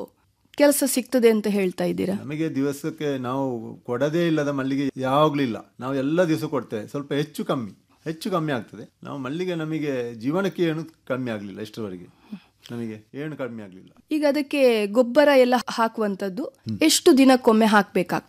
ಕೆಲಸ ಸಿಗ್ತದೆ ಅಂತ ಹೇಳ್ತಾ ಇದ್ದೀರಾ ನಮಗೆ ದಿವಸಕ್ಕೆ ನಾವು ಕೊಡದೇ ಇಲ್ಲದ ಮಲ್ಲಿಗೆ ಯಾವಾಗ್ಲೂ ಇಲ್ಲ ನಾವು ಎಲ್ಲ ದಿವಸ ಕೊಡ್ತೇವೆ ಸ್ವಲ್ಪ ಹೆಚ್ಚು ಕಮ್ಮಿ ಹೆಚ್ಚು ಕಮ್ಮಿ ಆಗ್ತದೆ ನಾವು ಮಲ್ಲಿಗೆ ನಮಗೆ ಜೀವನಕ್ಕೆ ಏನು ಕಮ್ಮಿ ಆಗಲಿಲ್ಲ ಇಷ್ಟರವರೆಗೆ ನಮಗೆ ಏನು ಕಮ್ಮಿ ಆಗಲಿಲ್ಲ ಈಗ ಅದಕ್ಕೆ ಗೊಬ್ಬರ ಎಲ್ಲ ಹಾಕುವಂತದ್ದು ಎಷ್ಟು ದಿನಕ್ಕೊಮ್ಮೆ ಹಾಕ್ಬೇಕಾಗ್ತದೆ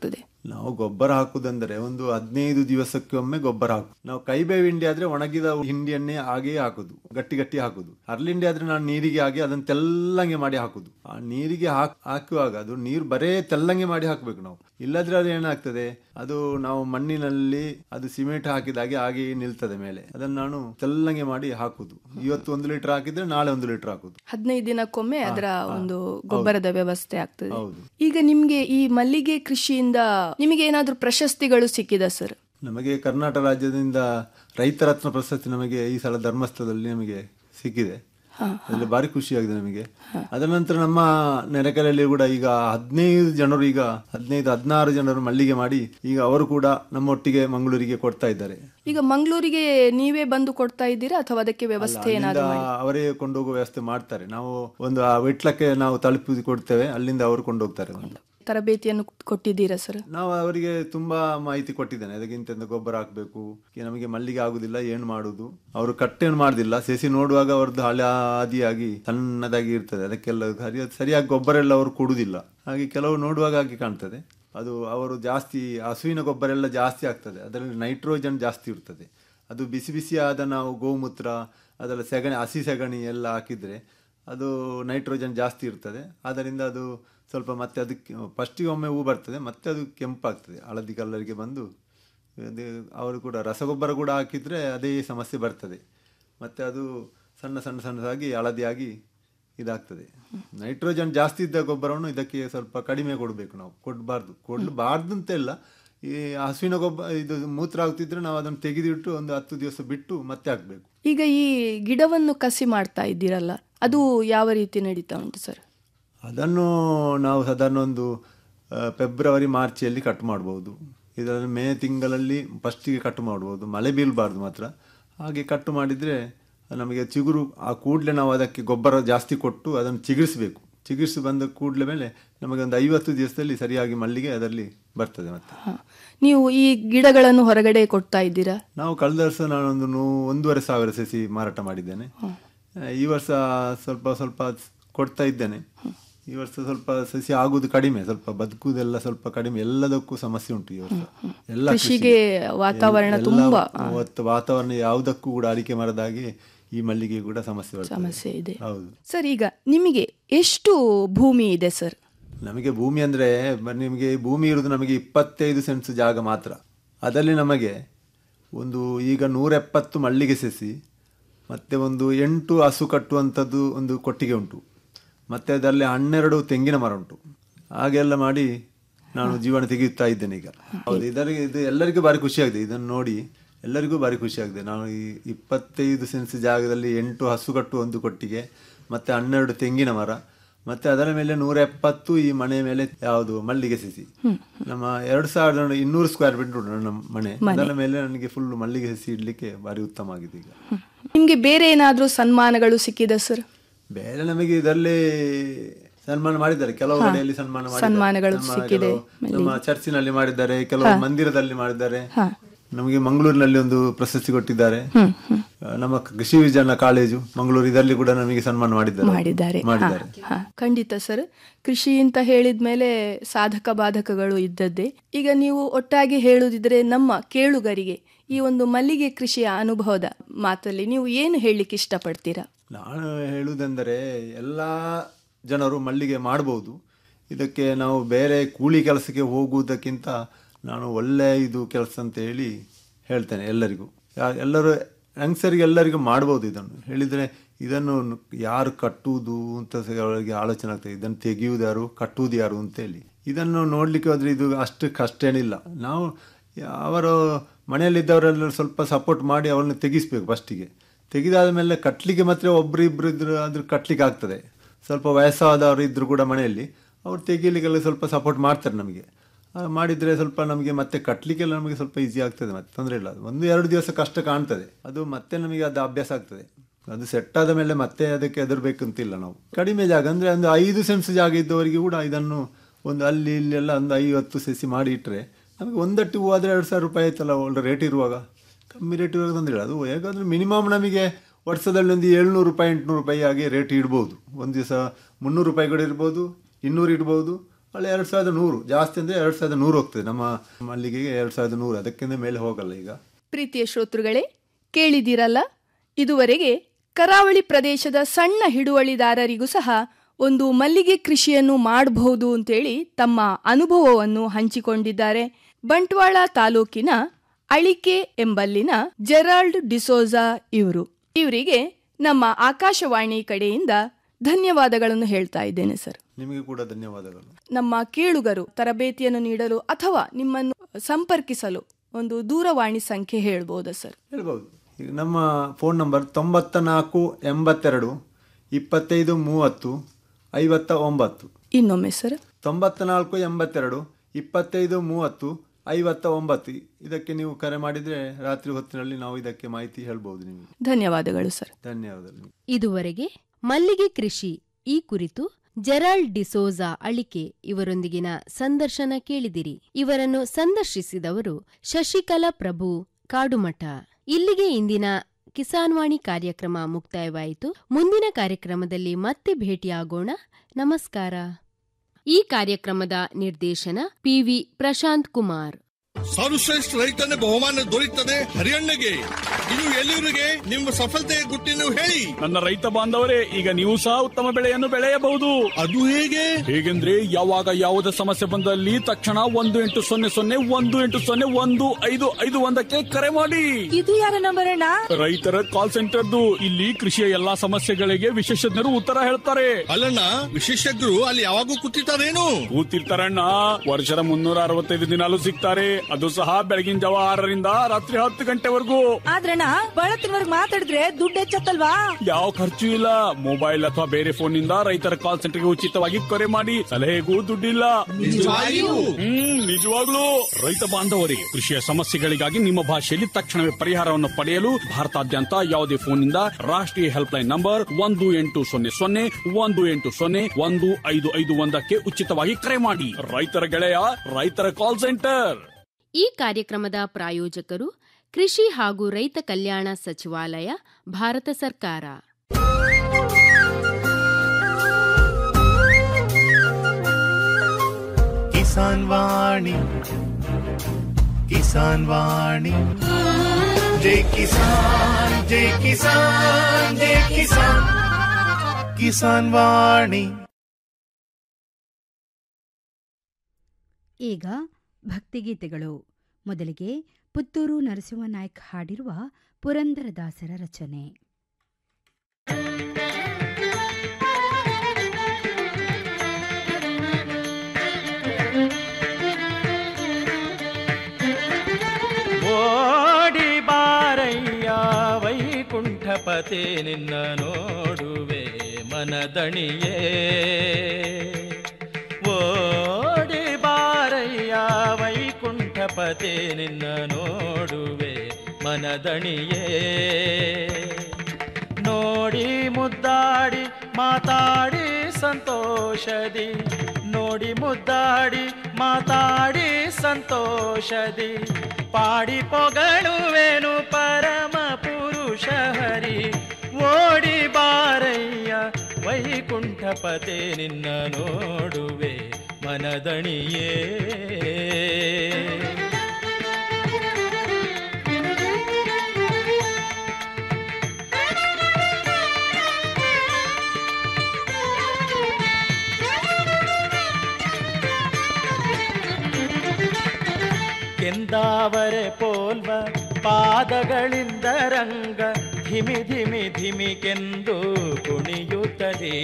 ನಾವು ಗೊಬ್ಬರ ಹಾಕುದಂದ್ರೆ ಒಂದು ಹದಿನೈದು ದಿವಸಕ್ಕೆ ಒಮ್ಮೆ ಗೊಬ್ಬರ ಹಾಕು ನಾವು ಕೈಬೇವು ಹಿಂಡಿ ಆದ್ರೆ ಒಣಗಿದ ಹಿಂಡಿಯನ್ನೇ ಹಾಗೆಯೇ ಹಾಕುದು ಗಟ್ಟಿ ಗಟ್ಟಿ ಹಾಕುದು ಹರ್ಲಿಂಡಿ ಆದ್ರೆ ನಾನು ನೀರಿಗೆ ಹಾಕಿ ಅದನ್ನ ತೆಲ್ಲಂಗೆ ಮಾಡಿ ಹಾಕುದು ಆ ನೀರಿಗೆ ಹಾಕ್ ಹಾಕುವಾಗ ಅದು ನೀರು ಬರೇ ತೆಲ್ಲಂಗೆ ಮಾಡಿ ಹಾಕ್ಬೇಕು ನಾವು ಇಲ್ಲದ್ರೆ ಅದು ಏನಾಗ್ತದೆ ಅದು ನಾವು ಮಣ್ಣಿನಲ್ಲಿ ಅದು ಸಿಮೆಂಟ್ ಹಾಕಿದಾಗೆ ಹಾಗೆ ನಿಲ್ತದೆ ಮೇಲೆ ಅದನ್ನು ನಾನು ತೆಲ್ಲಂಗೆ ಮಾಡಿ ಹಾಕುದು ಇವತ್ತು ಒಂದು ಲೀಟರ್ ಹಾಕಿದ್ರೆ ನಾಳೆ ಒಂದು ಲೀಟರ್ ಹಾಕುದು ಹದಿನೈದು ದಿನಕ್ಕೊಮ್ಮೆ ಅದರ ಒಂದು ಗೊಬ್ಬರದ ವ್ಯವಸ್ಥೆ ಆಗ್ತದೆ ಹೌದು. ಈಗ ನಿಮ್ಗೆ ಈ ಮಲ್ಲಿಗೆ ಕೃಷಿಯಿಂದ ನಿಮಗೆ ಏನಾದ್ರೂ ಪ್ರಶಸ್ತಿಗಳು ಸಿಕ್ಕಿದ ಸರ್ ನಮಗೆ ಕರ್ನಾಟಕ ರಾಜ್ಯದಿಂದ ರೈತ ರತ್ನ ಪ್ರಶಸ್ತಿ ನಮಗೆ ಈ ಸಲ ಧರ್ಮಸ್ಥಳದಲ್ಲಿ ನಮಗೆ ಸಿಕ್ಕಿದೆ ಅದರಲ್ಲಿ ಭಾರಿ ಖುಷಿಯಾಗಿದೆ ನಮಗೆ ಅದರ ನಂತರ ನಮ್ಮ ನೆರೆಕರೆಯಲ್ಲಿ ಕೂಡ ಈಗ ಹದಿನೈದು ಜನರು ಈಗ ಹದಿನೈದು ಹದಿನಾರು ಜನರು ಮಲ್ಲಿಗೆ ಮಾಡಿ ಈಗ ಅವರು ಕೂಡ ನಮ್ಮೊಟ್ಟಿಗೆ ಮಂಗಳೂರಿಗೆ ಕೊಡ್ತಾ ಇದ್ದಾರೆ ಈಗ ಮಂಗಳೂರಿಗೆ ನೀವೇ ಬಂದು ಕೊಡ್ತಾ ಇದ್ದೀರಾ ಅಥವಾ ಅದಕ್ಕೆ ವ್ಯವಸ್ಥೆ ಏನಾದ್ರು ಅಲ್ಲಿಂದ ಅವರೇ ಕೊಂಡೋಗುವ ವ್ಯವಸ್ಥೆ ಮಾಡ್ತಾರೆ ನಾವು ಒಂದು ಆ ವಿಟ್ಲಕ್ಕೆ ನಾವು ತಲುಪಿ ಕೊಡ್ತೇವೆ ಅಲ್ಲಿಂದ ಅವರು ಕೊಂಡೋಗ್ತಾರೆ ಒಂದು. ತರಬೇತಿಯನ್ನು ಕೊಟ್ಟಿದ್ದೀರಾ ಸರ್ ನಾವು ಅವರಿಗೆ ತುಂಬಾ ಮಾಹಿತಿ ಕೊಟ್ಟಿದ್ದೇನೆ ಅದಕ್ಕಿಂತ ಗೊಬ್ಬರ ಹಾಕಬೇಕು ನಮಗೆ ಮಲ್ಲಿಗೆ ಆಗುದಿಲ್ಲ ಏನು ಮಾಡುದು ಅವರು ಕಟ್ಟೇನು ಮಾಡುದಿಲ್ಲ ಸಸಿ ನೋಡುವಾಗ ಅವ್ರದ್ದು ಹಳೆ ಆದಿಯಾಗಿ ಸಣ್ಣದಾಗಿ ಇರ್ತದೆ ಅದಕ್ಕೆಲ್ಲ ಸರಿಯಾದ ಸರಿಯಾಗಿ ಗೊಬ್ಬರ ಎಲ್ಲ ಅವರು ಕೊಡುದಿಲ್ಲ ಹಾಗೆ ಕೆಲವು ನೋಡುವಾಗ ಹಾಗೆ ಕಾಣ್ತದೆ ಅದು ಅವರು ಜಾಸ್ತಿ ಹಸುವಿನ ಗೊಬ್ಬರ ಎಲ್ಲ ಜಾಸ್ತಿ ಆಗ್ತದೆ ಅದರಲ್ಲಿ ನೈಟ್ರೋಜನ್ ಜಾಸ್ತಿ ಇರ್ತದೆ ಅದು ಬಿಸಿ ಬಿಸಿಯಾದ ನಾವು ಗೋಮೂತ್ರ ಅದೆಲ್ಲ ಸೆಗಣಿ ಹಸಿ ಸೆಗಣಿ ಎಲ್ಲ ಹಾಕಿದ್ರೆ ಅದು ನೈಟ್ರೋಜನ್ ಜಾಸ್ತಿ ಇರ್ತದೆ ಆದ್ದರಿಂದ ಅದು ಸ್ವಲ್ಪ ಮತ್ತೆ ಅದಕ್ಕೆ ಫಸ್ಟಿಗೆ ಒಮ್ಮೆ ಹೂ ಬರ್ತದೆ ಮತ್ತೆ ಅದು ಕೆಂಪಾಗ್ತದೆ ಹಳದಿ ಕಲ್ಲರಿಗೆ ಬಂದು ಅದು ಅವರು ಕೂಡ ರಸಗೊಬ್ಬರ ಕೂಡ ಹಾಕಿದರೆ ಅದೇ ಸಮಸ್ಯೆ ಬರ್ತದೆ ಮತ್ತು ಅದು ಸಣ್ಣ ಸಣ್ಣ ಸಣ್ಣದಾಗಿ ಹಳದಿಯಾಗಿ ಇದಾಗ್ತದೆ ನೈಟ್ರೋಜನ್ ಜಾಸ್ತಿ ಇದ್ದ ಗೊಬ್ಬರವನ್ನು ಇದಕ್ಕೆ ಸ್ವಲ್ಪ ಕಡಿಮೆ ಕೊಡಬೇಕು ನಾವು ಕೊಡಬಾರ್ದು ಕೊಡಬಾರ್ದು ಅಂತ ಇಲ್ಲ ಈ ಹಸುವಿನ ಗೊಬ್ಬರ ಇದು ಮೂತ್ರ ಆಗ್ತಿದ್ರೆ ನಾವು ಅದನ್ನು ತೆಗೆದಿಟ್ಟು ಒಂದು ಹತ್ತು ದಿವಸ ಬಿಟ್ಟು ಮತ್ತೆ ಹಾಕಬೇಕು ಈಗ ಈ ಗಿಡವನ್ನು ಕಸಿ ಮಾಡ್ತಾ ಇದ್ದೀರಲ್ಲ ಅದು ಯಾವ ರೀತಿ ನಡೀತಾ ಉಂಟು ಸರ್ ಅದನ್ನು ನಾವು ಸಾಧಾರಣ ಒಂದು ಆ, ಫೆಬ್ರವರಿ ಮಾರ್ಚಲ್ಲಿ ಕಟ್ ಮಾಡ್ಬೋದು ಇದರಲ್ಲಿ ಮೇ ತಿಂಗಳಲ್ಲಿ ಫಸ್ಟಿಗೆ ಕಟ್ ಮಾಡ್ಬೋದು ಮಳೆ ಬೀಳಬಾರ್ದು ಮಾತ್ರ ಹಾಗೆ ಕಟ್ ಮಾಡಿದರೆ ನಮಗೆ ಚಿಗುರು ಆ ಕೂಡಲೇ ನಾವು ಅದಕ್ಕೆ ಗೊಬ್ಬರ ಜಾಸ್ತಿ ಕೊಟ್ಟು ಅದನ್ನು ಚಿಗುರಿಸಬೇಕು ಚಿಗುರಿಸಿ ಬಂದ ಕೂಡಲೇ ಮೇಲೆ ನಮಗೆ ಒಂದು ಐವತ್ತು ದಿವಸದಲ್ಲಿ ಸರಿಯಾಗಿ ಮಲ್ಲಿಗೆ ಅದರಲ್ಲಿ ಬರ್ತದೆ ಮತ್ತೆ ಹ. ನೀವು ಈ ಗಿಡಗಳನ್ನು ಹೊರಗಡೆ ಕೊಡ್ತಾ ಇದ್ದೀರಾ ನಾವು ಕಳೆದ ವರ್ಷ ನಾನೊಂದು ನೂ ಒಂದೂವರೆ ಸಾವಿರ ಸಸಿ ಮಾರಾಟ ಮಾಡಿದ್ದೇನೆ ಆ, ಈ ವರ್ಷ ಸ್ವಲ್ಪ ಸ್ವಲ್ಪ ಕೊಡ್ತಾ ಇದ್ದೇನೆ ಈ ವರ್ಷ ಸ್ವಲ್ಪ ಸಸಿ ಆಗುದು ಕಡಿಮೆ ಸ್ವಲ್ಪ ಬದುಕುದೆಲ್ಲ ಸ್ವಲ್ಪ ಕಡಿಮೆ ಎಲ್ಲದಕ್ಕೂ ಸಮಸ್ಯೆ ಉಂಟು ಈ ವರ್ಷ ಎಲ್ಲ ಕೃಷಿಗೆ ವಾತಾವರಣ ಎಲ್ಲ- ತುಂಬಾ ಅವತ್ತು ವಾತಾವರಣ ಯಾವುದಕ್ಕೂ ಕೂಡ ಅಡಿಕೆ ಮರದಾಗಿ ಈ ಮಲ್ಲಿಗೆ ಕೂಡ ಸಮಸ್ಯೆ ಬರ್ತದೆ ಸಮಸ್ಯೆ ಇದೆ ಹೌದು ಸರ್ ಈಗ ನಿಮಗೆ ಎಷ್ಟು ಭೂಮಿ ಇದೆ ಸರ್ ನಮಗೆ ಭೂಮಿ ಅಂದ್ರೆ ಬ- ನಿಮಗೆ ಭೂಮಿ ಇರುವುದು ನಮಗೆ ಇಪ್ಪತ್ತೈದು ಸೆನ್ಸ್ ಜಾಗ ಮಾತ್ರ ಅದರಲ್ಲಿ ನಮಗೆ ಒಂದು ಈಗ ನೂರ ಎಪ್ಪತ್ತು ಮಲ್ಲಿಗೆ ಸಸಿ ಮತ್ತೆ ಒಂದು ಎಂಟು ಹಸು ಕಟ್ಟುವಂಥದ್ದು ಒಂದು ಕೊಟ್ಟಿಗೆ ಉಂಟು ಮತ್ತೆ ಅದರಲ್ಲಿ ಹನ್ನೆರಡು ತೆಂಗಿನ ಮರ ಉಂಟು ಹಾಗೆಲ್ಲ ಮಾಡಿ ನಾನು ಜೀವನ ತೆಗೆಯುತ್ತಾ ಇದ್ದೇನೆ ಈಗ ಹೌದು ಇದರಿಗೆ ಇದು ಎಲ್ಲರಿಗೂ ಭಾರಿ ಖುಷಿಯಾಗಿದೆ ಇದನ್ನು ನೋಡಿ ಎಲ್ಲರಿಗೂ ಭಾರಿ ಖುಷಿಯಾಗಿದೆ ನಾನು ಈ ಇಪ್ಪತ್ತೈದು ಸೆನ್ಸ್ ಜಾಗದಲ್ಲಿ ಎಂಟು ಹಸು ಕಟ್ಟು ಒಂದು ಕೊಟ್ಟಿಗೆ ಮತ್ತೆ ಹನ್ನೆರಡು ತೆಂಗಿನ ಮರ ಮತ್ತೆ ಅದರ ಮೇಲೆ ನೂರ ಎಪ್ಪತ್ತು ಈ ಮನೆ ಮೇಲೆ ಯಾವುದು ಮಲ್ಲಿಗೆ ಸಸಿ ನಮ್ಮ ಎರಡು ಸಾವಿರದ ಇನ್ನೂರು ಸ್ಕ್ವೇರ್ ಫೀಟ್ ಉಂಟು ನಮ್ಮ ಮನೆ ಅದರ ಮೇಲೆ ನನಗೆ ಫುಲ್ ಮಲ್ಲಿಗೆ ಸಸಿ ಇಡ್ಲಿಕ್ಕೆ ಭಾರಿ ಉತ್ತಮ ಆಗಿದೆ ಈಗ ನಿಮ್ಗೆ ಬೇರೆ ಏನಾದ್ರೂ ಸನ್ಮಾನಗಳು ಸಿಕ್ಕಿದ ಸರ್ ಬೇರೆ ನಮಗೆ ಇದರಲ್ಲಿ ಸನ್ಮಾನ ಮಾಡಿದ್ದಾರೆ ಕೆಲವು ಕಡೆಯಲ್ಲಿ ಸನ್ಮಾನ ಮಾಡಿದ್ದಾರೆ. ಸನ್ಮಾನಗಳು ನಮ್ಮ ಸಿಕ್ಕಿದೆ. ಕೆಲವು ನಮ್ಮ ಚರ್ಚಿನಲ್ಲಿ ಮಾಡಿದ್ದಾರೆ ಕೆಲವು ಮಂದಿರದಲ್ಲಿ ಮಾಡಿದ್ದಾರೆ ನಮಗೆ ಮಂಗಳೂರಿನಲ್ಲಿ ಒಂದು ಪ್ರಶಸ್ತಿ ಕೊಟ್ಟಿದ್ದಾರೆ ಆ, ನಮ್ಮ ಕೃಷಿ ವಿಜ್ಞಾನ ಕಾಲೇಜು ಮಂಗಳೂರು ಇದರಲ್ಲಿ ಕೂಡ ನಮಗೆ ಸನ್ಮಾನ ಮಾಡಿದ್ದಾರೆ ಮಾಡಿದ್ದಾರೆ ಮಾಡಿದ್ದಾರೆ ಹ, ಖಂಡಿತ ಸರ್ ಕೃಷಿ ಅಂತ ಹೇಳಿದ್ಮೇಲೆ ಸಾಧಕ ಬಾಧಕಗಳು ಇದ್ದದ್ದೇ ಈಗ ನೀವು ಒಟ್ಟಾಗಿ ಹೇಳುದಿದ್ರೆ ನಮ್ಮ ಕೇಳುಗರಿಗೆ ಈ ಒಂದು ಮಲ್ಲಿಗೆ ಕೃಷಿಯ ಅನುಭವದ ಮಾತಲ್ಲಿ ನೀವು ಏನು ಹೇಳಲಿಕ್ಕೆ ಇಷ್ಟಪಡ್ತೀರಾ ನಾನು ಹೇಳುವುದೆಂದರೆ ಎಲ್ಲ ಜನರು ಮಲ್ಲಿಗೆ ಮಾಡಬಹುದು ಇದಕ್ಕೆ ನಾವು ಬೇರೆ ಕೂಲಿ ಕೆಲಸಕ್ಕೆ ಹೋಗುವುದಕ್ಕಿಂತ ನಾನು ಒಳ್ಳೆ ಇದು ಕೆಲಸ ಅಂತ ಹೇಳಿ ಹೇಳ್ತೇನೆ ಎಲ್ಲರಿಗೂ ಯಾ- ಎಲ್ಲರೂ ಯಂಗ್ಸರಿಗೆ ಎಲ್ಲರಿಗೂ ಮಾಡ್ಬೋದು ಇದನ್ನು ಹೇಳಿದರೆ ಇದನ್ನು ಯಾರು ಕಟ್ಟುವುದು ಅಂತ ಸ- ಅವರಿಗೆ ಆಲೋಚನೆ ಆಗ್ತದೆ ಇದನ್ನು ತೆಗೆಯುವುದು ಯಾರು ಕಟ್ಟುವುದು ಯಾರು ಅಂತೇಳಿ ಇದನ್ನು ನೋಡಲಿಕ್ಕೆ ಹೋದರೆ ಇದು ಅಷ್ಟು ಕಷ್ಟ ಏನಿಲ್ಲ ನಾವು ಅವರು ಮನೆಯಲ್ಲಿದ್ದವರೆಲ್ಲ ಸ್ವಲ್ಪ ಸಪೋರ್ಟ್ ಮಾಡಿ ಅವರನ್ನು ತೆಗಿಸ್ಬೇಕು ಫಸ್ಟಿಗೆ ತೆಗೆದಾದ ಮೇಲೆ ಕಟ್ಟಲಿಕ್ಕೆ ಮಾತ್ರ ಒಬ್ರು ಇಬ್ರು ಇದ್ರು ಆದ್ರೂ ಕಟ್ಟಲಿಕ್ಕೆ ಆಗ್ತದೆ ಸ್ವಲ್ಪ ವಯಸ್ಸಾದವರು ಇದ್ರು ಕೂಡ ಮನೆಯಲ್ಲಿ ಅವ್ರು ತೆಗೀಲಿಕ್ಕೆಲ್ಲ ಸ್ವಲ್ಪ ಸಪೋರ್ಟ್ ಮಾಡ್ತಾರೆ ನಮಗೆ ಆ, ಮಾಡಿದ್ರೆ ಸ್ವಲ್ಪ ನಮಗೆ ಮತ್ತೆ ಕಟ್ಟಲಿಕ್ಕೆಲ್ಲ ನಮಗೆ ಸ್ವಲ್ಪ ಈಸಿ ಆಗ್ತದೆ ಮತ್ತೆ ತೊಂದರೆ ಇಲ್ಲ ಒಂದು ಎರಡು ದಿವಸ ಕಷ್ಟ ಕಾಣ್ತದೆ ಅದು ಮತ್ತೆ ನಮಗೆ ಅದು ಅಭ್ಯಾಸ ಆಗ್ತದೆ ಅದು ಸೆಟ್ ಆದ ಮೇಲೆ ಮತ್ತೆ ಅದಕ್ಕೆ ಎದುರ್ಬೇಕಂತಿಲ್ಲ ನಾವು ಕಡಿಮೆ ಜಾಗ ಅಂದ್ರೆ ಒಂದು ಐದು ಸೆನ್ಸ್ ಜಾಗ ಇದ್ದವರಿಗೆ ಕೂಡ ಇದನ್ನು ಒಂದು ಅಲ್ಲಿ ಇಲ್ಲೆಲ್ಲ ಒಂದು ಐವತ್ತು ಸಸಿ ಮಾಡಿ ಇಟ್ಟರೆ ನಮಗೆ ಒಂದಟ್ಟು ಹೂ ಆದರೆ ಎರಡು ಸಾವಿರ ರೂಪಾಯಿ ಆಯ್ತಲ್ಲ ಒಳ್ಳೆ ರೇಟ್ ಇರುವಾಗ ಕಮ್ಮಿ ರೇಟ್ ಇರುವಾಗ ತೊಂದರೆ ಇಲ್ಲ ಅದು ಹೇಗಾದ್ರೆ ಮಿನಿಮಮ್ ನಮಗೆ ವರ್ಷದಲ್ಲಿ ಒಂದು ಏಳ್ನೂರು ರೂಪಾಯಿ ಎಂಟುನೂರು ರೂಪಾಯಿ ಹಾಗೆ ರೇಟ್ ಇಡ್ಬೋದು ಒಂದು ದಿವಸ ಮುನ್ನೂರು ರೂಪಾಯಿ ಕೂಡ ಇರ್ಬೋದು ಇನ್ನೂರು ಇಡ್ಬೋದು ಅಲ್ಲಿ ಎರಡು ಸಾವಿರದ ನೂರು ಜಾಸ್ತಿ ಅಂದರೆ ಎರಡು ಸಾವಿರದ ನೂರು ಹೋಗ್ತದೆ ನಮ್ಮ ಮಲ್ಲಿಗೆಗೆ ಎರಡು ಸಾವಿರದ ನೂರು ಅದಕ್ಕಿಂತ ಮೇಲೆ ಹೋಗಲ್ಲ ಈಗ ಪ್ರೀತಿಯ ಶ್ರೋತೃಗಳೇ ಕೇಳಿದಿರಲ್ಲ ಇದುವರೆಗೆ ಕರಾವಳಿ ಪ್ರದೇಶದ ಸಣ್ಣ ಹಿಡುವಳಿದಾರರಿಗೂ ಸಹ ಒಂದು ಮಲ್ಲಿಗೆ ಕೃಷಿಯನ್ನು ಮಾಡಬಹುದು ಅಂತೇಳಿ ತಮ್ಮ ಅನುಭವವನ್ನು ಹಂಚಿಕೊಂಡಿದ್ದಾರೆ ಬಂಟ್ವಾಳ ತಾಲೂಕಿನ ಅಳಿಕೆ ಎಂಬಲ್ಲಿನ ಜೆರಾಲ್ಡ್ ಡಿಸೋಜಾ ಇವರು ಇವರಿಗೆ ನಮ್ಮ ಆಕಾಶವಾಣಿ ಕಡೆಯಿಂದ ಧನ್ಯವಾದಗಳನ್ನು ಹೇಳ್ತಾ ಇದ್ದೇನೆ ಸರ್ ನಿಮಗೆ ಕೂಡ ಧನ್ಯವಾದಗಳು ನಮ್ಮ ಕೇಳುಗರು ತರಬೇತಿಯನ್ನು ನೀಡಲು ಅಥವಾ ನಿಮ್ಮನ್ನು ಸಂಪರ್ಕಿಸಲು ಒಂದು ದೂರವಾಣಿ ಸಂಖ್ಯೆ ಹೇಳ್ಬೋದಾ ಸರ್ ಹೇಳ್ಬೋದು ಈಗ ನಮ್ಮ ಫೋನ್ ನಂಬರ್ ತೊಂಬತ್ತ ನಾಲ್ಕು ಎಂಬತ್ತೆರಡು ಇಪ್ಪತ್ತೈದು ಮೂವತ್ತು ಐವತ್ತ ಒಂಬತ್ತು ಇನ್ನೊಮ್ಮೆ ಸರ್ ತೊಂಬತ್ತ ನಾಲ್ಕು ಎಂಬತ್ತೆರಡು ಇಪ್ಪತ್ತೈದು ಮೂವತ್ತು ಐವತ್ತ ಒಂಬತ್ತು ಇದಕ್ಕೆ ನೀವು ಕರೆ ಮಾಡಿದರೆ ರಾತ್ರಿ ಹೊತ್ತಿನಲ್ಲಿ ನಾವು ಇದಕ್ಕೆ ಮಾಹಿತಿ ಹೇಳ್ಬೋದು ನಿಮಗೆ ಧನ್ಯವಾದಗಳು ಸರ್ ಧನ್ಯವಾದಗಳು ಇದುವರೆಗೆ ಮಲ್ಲಿಗೆ ಕೃಷಿ ಈ ಕುರಿತು ಜೆರಾಲ್ಡ್ ಡಿಸೋಜಾ ಅಳಿಕೆ ಇವರೊಂದಿಗಿನ ಸಂದರ್ಶನ ಕೇಳಿದಿರಿ ಇವರನ್ನು ಸಂದರ್ಶಿಸಿದವರು ಶಶಿಕಲಾ ಪ್ರಭು ಕಾಡುಮಠ ಇಲ್ಲಿಗೆ ಇಂದಿನ ಕಿಸಾನ್ವಾಣಿ ಕಾರ್ಯಕ್ರಮ ಮುಕ್ತಾಯವಾಯಿತು ಮುಂದಿನ ಕಾರ್ಯಕ್ರಮದಲ್ಲಿ ಮತ್ತೆ ಭೇಟಿಯಾಗೋಣ ನಮಸ್ಕಾರ ಈ ಕಾರ್ಯಕ್ರಮದ ನಿರ್ದೇಶನ ಪಿವಿ ಪ್ರಶಾಂತ್ ಕುಮಾರ್ ಸರ್ವಶ್ರೇಷ್ಠ ರೈತನ ಬಹುಮಾನ ದೊರೆಯುತ್ತದೆ ಹರಿಯಣ್ಣಗೆ ಇದು ಎಲ್ಲಿವರಿಗೆ ನಿಮ್ಮ ಸಫಲತೆಯ ಗುಟ್ಟಿನ ಹೇಳಿ ನನ್ನ ರೈತ ಬಾಂಧವರೇ ಈಗ ನೀವು ಸಹ ಉತ್ತಮ ಬೆಳೆಯನ್ನು ಬೆಳೆಯಬಹುದು ಅದು ಹೇಗೆ ಹೇಗೆಂದ್ರೆ ಯಾವಾಗ ಯಾವುದೇ ಸಮಸ್ಯೆ ಬಂದಲ್ಲಿ ತಕ್ಷಣ ಒಂದು ಎಂಟು ಸೊನ್ನೆ ಸೊನ್ನೆ ಒಂದು ಎಂಟು ಸೊನ್ನೆ ಒಂದು ಐದು ಐದು ಒಂದಕ್ಕೆ ಕರೆ ಮಾಡಿ ಇದು ಯಾರ ನಂಬರ್ ಅಣ್ಣ ರೈತರ ಕಾಲ್ ಸೆಂಟರ್ದು ಇಲ್ಲಿ ಕೃಷಿಯ ಎಲ್ಲಾ ಸಮಸ್ಯೆಗಳಿಗೆ ವಿಶೇಷಜ್ಞರು ಉತ್ತರ ಹೇಳ್ತಾರೆ ಅಲ್ಲಣ್ಣ ವಿಶೇಷಜ್ಞರು ಅಲ್ಲಿ ಯಾವಾಗೂ ಕೂತಿರ್ತಾರೇನು ಕೂತಿರ್ತಾರಣ್ಣ ವರ್ಷದ ಮುನ್ನೂರ ಅರವತ್ತೈದು ದಿನಾಲು ಸಿಗ್ತಾರೆ ಅದು ಸಹ ಬೆಳಗಿನ ಜಾವ ಆರರಿಂದ ರಾತ್ರಿ ಹತ್ತು ಗಂಟೆವರೆಗೂ ಆದ್ರಣ್ಣ ಬಳತ್ತಿನವರ್ಗ್ ಮಾತಾಡಿದ್ರೆ ದುಡ್ಡು ಹೆಚ್ಚತ್ತಲ್ವಾ ಯಾವ ಖರ್ಚು ಇಲ್ಲ ಮೊಬೈಲ್ ಅಥವಾ ಬೇರೆ ಫೋನ್ ನಿಂದ ರೈತರ ಕಾಲ್ ಸೆಂಟರ್ಗೆ ಉಚಿತವಾಗಿ ಕರೆ ಮಾಡಿ ಸಲಹೆಗೂ ದುಡ್ಡಿಲ್ಲ ಹ್ಮ್ ನಿಜವಾಗ್ಲೂ ರೈತ ಬಾಂಧವರೇ ಕೃಷಿಯ ಸಮಸ್ಯೆಗಳಿಗಾಗಿ ನಿಮ್ಮ ಭಾಷೆಯಲ್ಲಿ ತಕ್ಷಣವೇ ಪರಿಹಾರವನ್ನು ಪಡೆಯಲು ಭಾರತಾದ್ಯಂತ ಯಾವುದೇ ಫೋನ್ನಿಂದ ರಾಷ್ಟ್ರೀಯ ಹೆಲ್ಪ್ಲೈನ್ ನಂಬರ್ ಒಂದು ಎಂಟು ಸೊನ್ನೆ ಸೊನ್ನೆ ಒಂದು ಎಂಟು ಸೊನ್ನೆ ಒಂದು ಐದು ಐದು ಒಂದಕ್ಕೆ ಉಚಿತವಾಗಿ ಕರೆ ಮಾಡಿ ರೈತರ ಗೆಳೆಯ ರೈತರ ಕಾಲ್ ಸೆಂಟರ್ ಈ ಕಾರ್ಯಕ್ರಮದ ಪ್ರಾಯೋಜಕರು ಕೃಷಿ ಹಾಗೂ ರೈತ ಕಲ್ಯಾಣ ಸಚಿವಾಲಯ ಭಾರತ ಸರ್ಕಾರ ಕಿಸಾನ್ ವಾಣಿ ಕಿಸಾನ್ ವಾಣಿ ಜೈ ಕಿಸಾನ್ ಜೈ ಕಿಸಾನ್ ಜೈ ಕಿಸಾನ್ ಕಿಸಾನ್ ವಾಣಿ ಈಗ ಭಕ್ತಿಗೀತೆಗಳು ಮೊದಲಿಗೆ ಪುತ್ತೂರು ನರಸಿಂಹನಾಯ್ಕ್ ಹಾಡಿರುವ ಪುರಂದರದಾಸರ ರಚನೆ ಓಡಿ ಬಾರಯ್ಯ ವೈಕುಂಠಪತೆ ನಿನ್ನ ನೋಡುವೆ ಮನದಣಿಯೇ ಓಡಿ ಬಾರಯ್ಯ ವೈಕುಂಠಪತೆ ನಿನ್ನ ನೋಡುವೆ ಮನದಣಿಯೇ ನೋಡಿ ಮುದ್ದಾಡಿ ಮಾತಾಡಿ ಸಂತೋಷದಿ ನೋಡಿ ಮುದ್ದಾಡಿ ಮಾತಾಡಿ ಸಂತೋಷದಿ ಪಾಡಿ ಪೊಗಳುವೆನು ಪರಮ ಪುರುಷ ಹರಿ ಓಡಿ ಬಾರಯ್ಯ ವೈಕುಂಠಪತೆ ನಿನ್ನ ನೋಡುವೆ ಮನದಣಿಯೇ ಕೆಂದಾವರೆ ಪೋಲ್ವ ಪಾದಗಳಿಂದ ರಂಗ ಧಿಮಿ ಧಿಮಿ ಧಿಮಿಕೆಂದು ಕುಣಿಯುತ್ತದೆ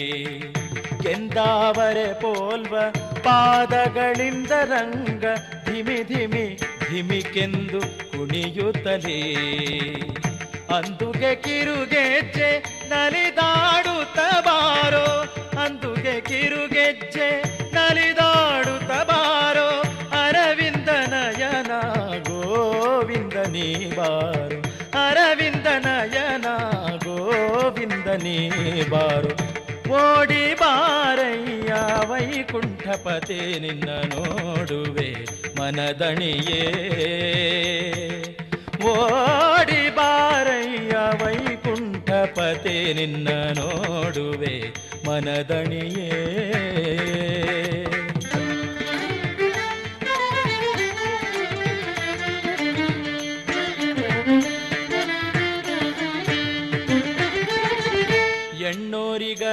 ಕೆಂದಾವರೆ ಪೋಲ್ವ ಪಾದಗಳಿಂದ ರಂಗ ಧಿಮಿ ಧಿಮಿ ಧಿಮಿಕೆಂದು ಕುಣಿಯುತ್ತಲೇ ಅಂದುಗೆ ಕಿರುಗೆಜ್ಜೆ ನಲಿದಾಡುತ್ತ ಬಾರೋ ಅಂದುಗೆ ಕಿರುಗೆಜ್ಜೆ ನಲಿದಾಡುತ್ತ ಬಾರೋ ಅರವಿಂದ ನಯನ ಗೋವಿಂದ ನೀ ಬಾರು ಅರವಿಂದ ನಯನ ಗೋವಿಂದ ನೀ ಬಾರು ಓಡಿ ಬಾರಯ್ಯ ವೈಕುಂಠಪತೆ ನಿನ್ನ ನೋಡುವೆ ಮನದಣಿಯೇ ಓಡಿ ಬಾರಯ್ಯ ವೈಕುಂಠಪತೆ ನಿನ್ನ ನೋಡುವೆ ಮನದಣಿಯೇ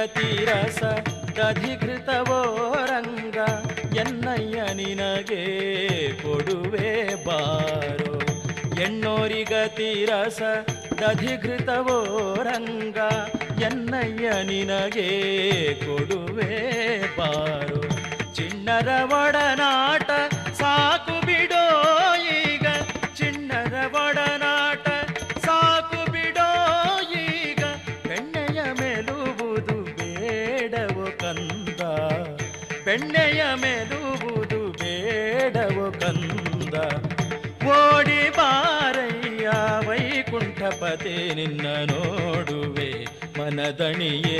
ತೀರಸ ದಧಿಘೃತವೋ ರಂಗ ಎನ್ನಯ್ಯ ನಿನಗೆ ಕೊಡುವೆ ಬಾರೋ ಎಣ್ಣೋರಿಗ ತೀರಸ ದಧಿಘೃತವೋ ರಂಗ ಎನ್ನಯ್ಯ ನಿನಗೆ ಕೊಡುವೆ ಬಾರೋ ಚಿಣ್ಣರ ಒಡನಾಟ ಸಾಕು ಬಿಡೋ ಈಗ ಚಿಣ್ಣರ ಒಡನಾಟ ಸಾಕು ಬಿಡೋ ಈಗ ಬೆಣ್ಣೆಯ ಮೇಲುವುದು ಬೇಡವೋ ಕಂದ ಬೆಣ್ಣೆಯ ಮೇಲುವುದು ಬೇಡವೋ ಕಂದ ಓಡಿ ಬಾರಯ್ಯ ವೈಕುಂಠಪತಿ ನಿನ್ನ ನೋಡುವೆ ಮನದಣಿಯೇ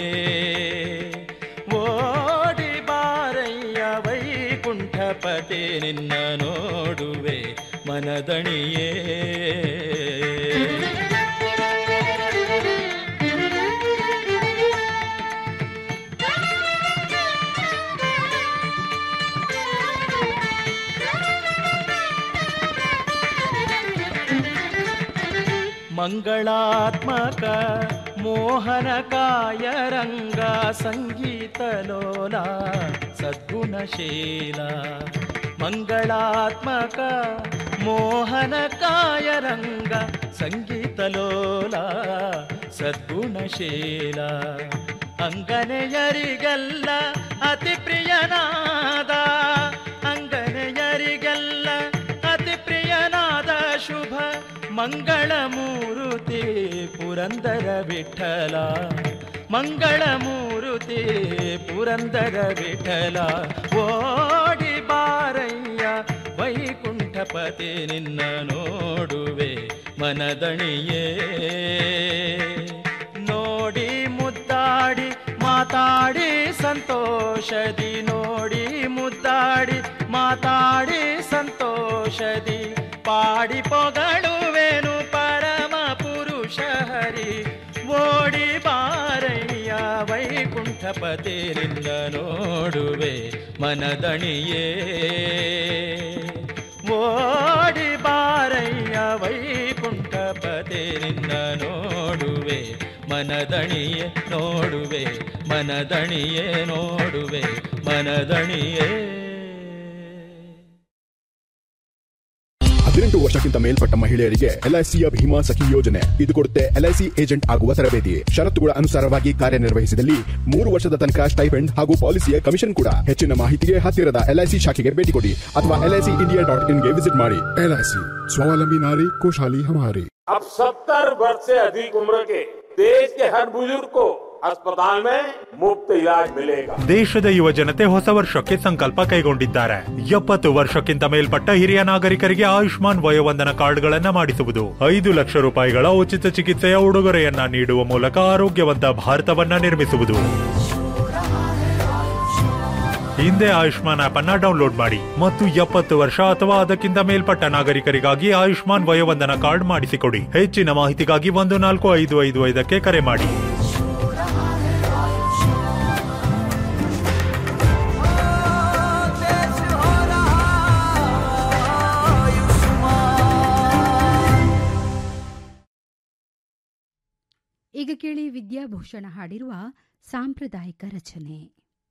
ಓಡಿ ಬಾರಯ್ಯ ವೈಕುಂಠಪತಿ ನಿನ್ನ ನೋಡುವೆ ಮನದಣಿಯೇ ಮಂಗಳಾತ್ಮಕ ಮೋಹನಕಾಯ ರಂಗ ಸಂಗೀತಲೋಲ ಸದ್ಗುಣಶೀಲ ಮಂಗಳಾತ್ಮಕ ಮೋಹನಕಾಯ ರಂಗ ಸಂಗೀತಲೋಲ ಸದ್ಗುಣಶೀಲ ಅಂಗನೆಯರಿಗೆಲ್ಲ ಅತಿ ಪ್ರಿಯನಾದ ಅಂಗನೆಯರಿಗೆಲ್ಲ ಅತಿ ಪ್ರಿಯನಾದ ಶುಭ ಮಂಗಳ ಮೂರುತಿ ಪುರಂದರ ವಿಠಲ ಮಂಗಳ ಮೂರುತಿ ಪುರಂದರ ವಿಠಲ ಓಡಿ ಬಾರಯ್ಯ ವೈಕುಂಠಪತಿ ನಿನ್ನ ನೋಡುವೆ ಮನದಣಿಯೇ ನೋಡಿ ಮುದ್ದಾಡಿ ಮಾತಾಡಿ ಸಂತೋಷದಿ ನೋಡಿ ಮುದ್ದಾಡಿ ಮಾತಾಡಿ ಸಂತೋಷದಿ ಪಾಡಿ ಪೊಗಳುವೆನು ಪರಮ ಪುರುಷ ಹರಿ ಓಡಿ ಬಾರಯ್ಯ ವೈಕುಂಠಪತಿರಿಂದ ನೋಡುವೆ ಮನದಣಿಯೇ ಓಡಿ ಬಾರಯ್ಯ ವೈಕುಂಠಪತಿರಿಂದ ನೋಡುವೆ ಮನದಣಿಯೇ ನೋಡುವೆ ಮನದಣಿಯೇ ನೋಡುವೆ ಮನದಣಿಯೇ ಹದಿನೆಂಟು ವರ್ಷಕ್ಕಿಂತ ಮೇಲ್ಪಟ್ಟ ಮಹಿಳೆಯರಿಗೆ ಎಲ್ಐಸಿಯ ಭೀಮಾ ಸಖಿ ಯೋಜನೆ ಇದು ಕೊಡುತ್ತೆ ಎಲ್ಐಸಿ ಏಜೆಂಟ್ ಆಗುವ ತರಬೇತಿ ಷರತ್ತುಗಳ ಅನುಸಾರವಾಗಿ ಕಾರ್ಯನಿರ್ವಹಿಸಿದಲ್ಲಿ ಮೂರು ವರ್ಷದ ತನಕ ಸ್ಟೈಪೆಂಡ್ ಹಾಗೂ ಪಾಲಿಸಿಯ ಕಮಿಷನ್ ಕೂಡ ಹೆಚ್ಚಿನ ಮಾಹಿತಿಗೆ ಹತ್ತಿರದ ಎಲ್ಐಸಿ ಶಾಖೆಗೆ ಭೇಟಿ ಕೊಡಿ ಅಥವಾ ಎಲ್ಐಸಿ ಇಂಡಿಯಾ ಡಾಟ್ ಇನ್ಗೆ ವಿಸಿಟ್ ಮಾಡಿ ಎಲ್ಐಸಿ ಸ್ವಾವಲಂಬಿ ನಾರಿ खुशहाली हमारी अब सत्तर वर्ष से अधिक उम्र के देश के हर बुजुर्ग को अस्पताल में मुफ्त इलाज मिलेगा ದೇಶದ ಯುವ ಜನತೆ ಹೊಸ ವರ್ಷಕ್ಕೆ ಸಂಕಲ್ಪ ಕೈಗೊಂಡಿದ್ದಾರೆ ಎಪ್ಪತ್ತು ವರ್ಷಕ್ಕಿಂತ ಮೇಲ್ಪಟ್ಟ ಹಿರಿಯ ನಾಗರಿಕರಿಗೆ ಆಯುಷ್ಮಾನ್ ವಯೋವಂದನ ಕಾರ್ಡ್ಗಳನ್ನ ಮಾಡಿಸುವುದು ಐದು ಲಕ್ಷ ರೂಪಾಯಿಗಳ ಉಚಿತ ಚಿಕಿತ್ಸೆಯ ಉಡುಗೊರೆಯನ್ನ ನೀಡುವ ಮೂಲಕ ಆರೋಗ್ಯವಂತ ಭಾರತವನ್ನ ನಿರ್ಮಿಸುವುದು ಹಿಂದೆ ಆಯುಷ್ಮಾನ್ ಆಪ್ ಅನ್ನ ಡೌನ್ಲೋಡ್ ಮಾಡಿ ಮತ್ತು ಎಪ್ಪತ್ತು ವರ್ಷ ಅಥವಾ ಅದಕ್ಕಿಂತ ಮೇಲ್ಪಟ್ಟ ನಾಗರಿಕರಿಗಾಗಿ ಆಯುಷ್ಮಾನ್ ವಯೋವಂದನ ಕಾರ್ಡ್ ಮಾಡಿಸಿಕೊಡಿ ಹೆಚ್ಚಿನ ಮಾಹಿತಿಗಾಗಿ ಒಂದು ನಾಲ್ಕು ಐದು ಐದು ಐದಕ್ಕೆ ಕರೆ ಮಾಡಿ ಈಗ ಕೇಳಿ ವಿದ್ಯಾಭೂಷಣ ಹಾಡಿರುವ ಸಾಂಪ್ರದಾಯಿಕ ರಚನೆ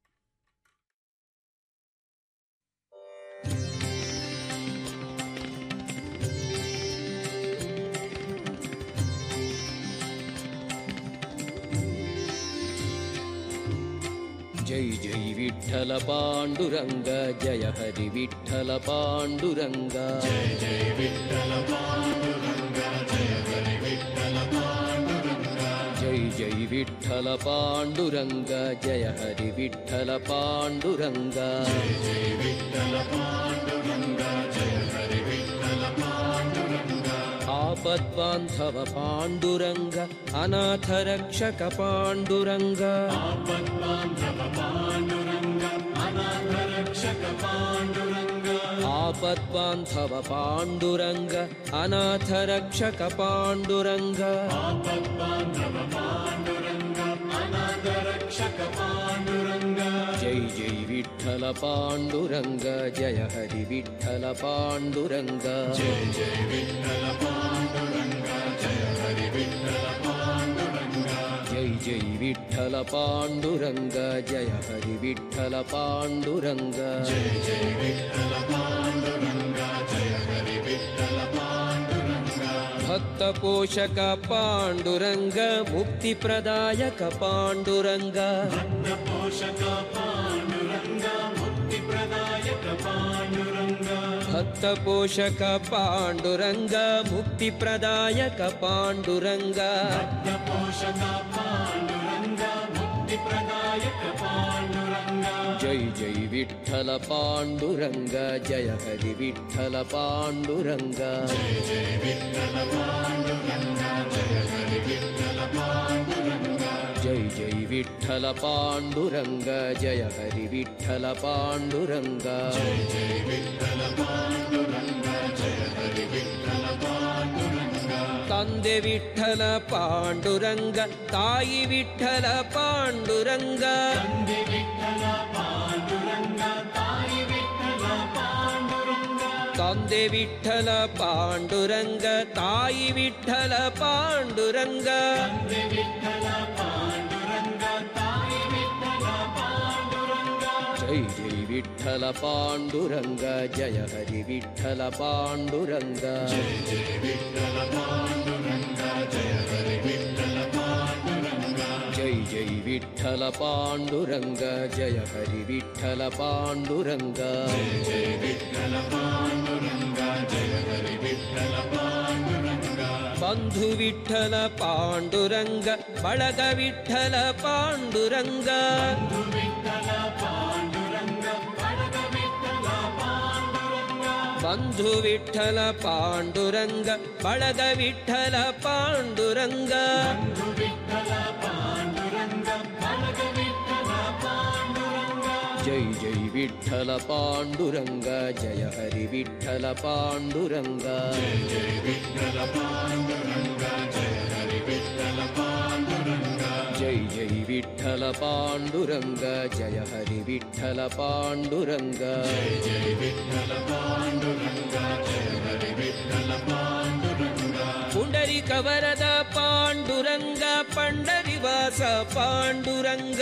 जय जय विठ्ठल पाण्डुरङ्ग जय हरि विठ्ठल पाण्डुरङ्ग जय जय विठ्ठल पाण्डुरङ्ग जय हरि विठ्ठल पाण्डुरङ्ग जय जय विठ्ठल पाण्डुरङ्ग जय हरि विठ्ठल पाण्डुरङ्ग जय जय विठ्ठल पाण्डुरङ्ग जय हरि विठ्ठल पाण्डुरङ्ग आपद्बान्धव पाण्डुरङ्ग अनाथरक्षक पाण्डुरङ्ग आपद्बान्धव पाण्डुरङ्ग अनाथरक्षक पाण्डुरङ्ग आपद्बान्धव पाण्डुरङ्ग अनाथरक्षक पाण्डुरङ्ग आपद्बान्धव पाण्डुरङ्ग अनाथरक्षक पाण्डुरङ्ग जय जय विठ्ठल पाण्डुरङ्ग जय हरि विठ्ठल पाण्डुरङ्ग जय जय विठ्ठल पाण्डुरङ्ग जय हरि विठ्ठल पाण्डुरङ्ग जय जय विठ्ठल विठ्ठल पाण्डुरङ्ग जय हरि विठ्ठल पाण्डुरङ्ग जय जय विठ्ठल पाण्डुरङ्ग जय हरि विठ्ठल पाण्डुरङ्ग भक्तपोषक पाण्डुरङ्ग मुक्तिप्रदायक पाण्डुरङ्ग भक्तपोषक पाण्डुरङ्ग मुक्तिप्रदायक पाण्डुरङ्ग भक्तपोषक पाण्डुरङ्ग मुक्तिप्रदायक पाण्डुरङ्ग भक्तपोषक पाण्डुरङ्ग मुक्तिप्रदायक पाण्डुरङ्ग जय जय विठ्ठल पाण्डुरङ्ग जय हरि विठ्ठल पाण्डुरङ्ग जय जय विठ्ठल पाण्डुरङ्ग जय हरि विठ्ठल पाण्डुरङ्ग जय जय विठ्ठल पाण्डुरङ्ग जय हरि विठ्ठल पाण्डुरङ्ग जय जय विठ्ठल पाण्डुरङ्ग जय हरि विठ्ठल पाण्डुरङ्ग ತಂದೆ ವಿಠಲ ಪಾಂಡುರಂಗ ತಾಯಿ ವಿಠಲ ಪಾಂಡುರಂಗ ತಂದೆ ವಿಠಲ ಪಾಂಡುರಂಗ ತಾಯಿ ವಿಠಲ ಪಾಂಡುರಂಗ ತಂದೆ ವಿಠಲ ಪಾಂಡುರಂಗ ತಾಯಿ ವಿಠಲ ಪಾಂಡುರಂಗ ತಂದೆ ವಿಠಲ ಪಾಂಡುರಂಗ ತಾಯಿ ವಿಠಲ ಪಾಂಡುರಂಗ ಜೈ ಜೈ ವಿಠಲ ಪಾಂಡುರಂಗ ಜಯ ಹರಿ ವಿಠಲ ಪಾಂಡುರಂಗ ಜಯ ಜಯ ವಿಠಲ ಪಾಂಡುರಂಗ ಜಯ ಹರಿ ವಿಠಲ ಪಾಂಡುರಂಗ ಜೈ ಜೈ ವಿಠಲ ಪಾಂಡುರಂಗ ಜಯ ಹರಿ ವಿಠಲ ಪಾಂಡುರಂಗ ಜಯ ಜಯ ವಿಠಲ ಪಾಂಡುರಂಗ ಜಯ ಹರಿ ವಿಠಲ ಪಾಂಡುರಂಗ ಬಂಧು ವಿಠಲ ಪಾಂಡುರಂಗ ಬಳಗ ವಿಠಲ ಪಾಂಡುರಂಗ ಬಂಧು ವಿಠಲ ಪಾಂಡುರಂಗ ಬಳಗ ವಿಠಲ ಪಾಂಡುರಂಗ ಬಂಧು ವಿಠಲ ಪಾಂಡುರಂಗ ಬಳಗ ವಿಠಲ ಪಾಂಡುರಂಗ ಬಂಧು ವಿಠಲ ಪಾಂಡುರಂಗ ಬಳಗ ವಿಠಲ ಪಾಂಡುರಂಗ ಜೈ ಜೈ ವಿಠಲ ಪಾಂಡುರಂಗ ಜಯ ಹರಿ ವಿಠಲ ಪಾಂಡುರಂಗ ಜಯ ಜಯ ವಿಠಲ ಪಾಂಡುರಂಗ ಜಯ ಹರಿ ವಿಠಲ ಪಾಂಡುರಂಗ ಜೈ ಜೈ ವಿಠಲ ಪಾಂಡುರಂಗ ಜಯ ಹರಿ ವಿಠಲ ಪಾಂಡುರಂಗ ಜಯ ಜಯ ವಿಠಲ ಪಾಂಡುರಂಗ ಜಯ ಹರಿ ವಿಠಲ ಪಾಂಡುರಂಗ ಪುಂಡರಿಕ ವರದ ಪಾಂಡುರಂಗ ಪಂಡರಿವಾಸ ಪಾಂಡುರಂಗ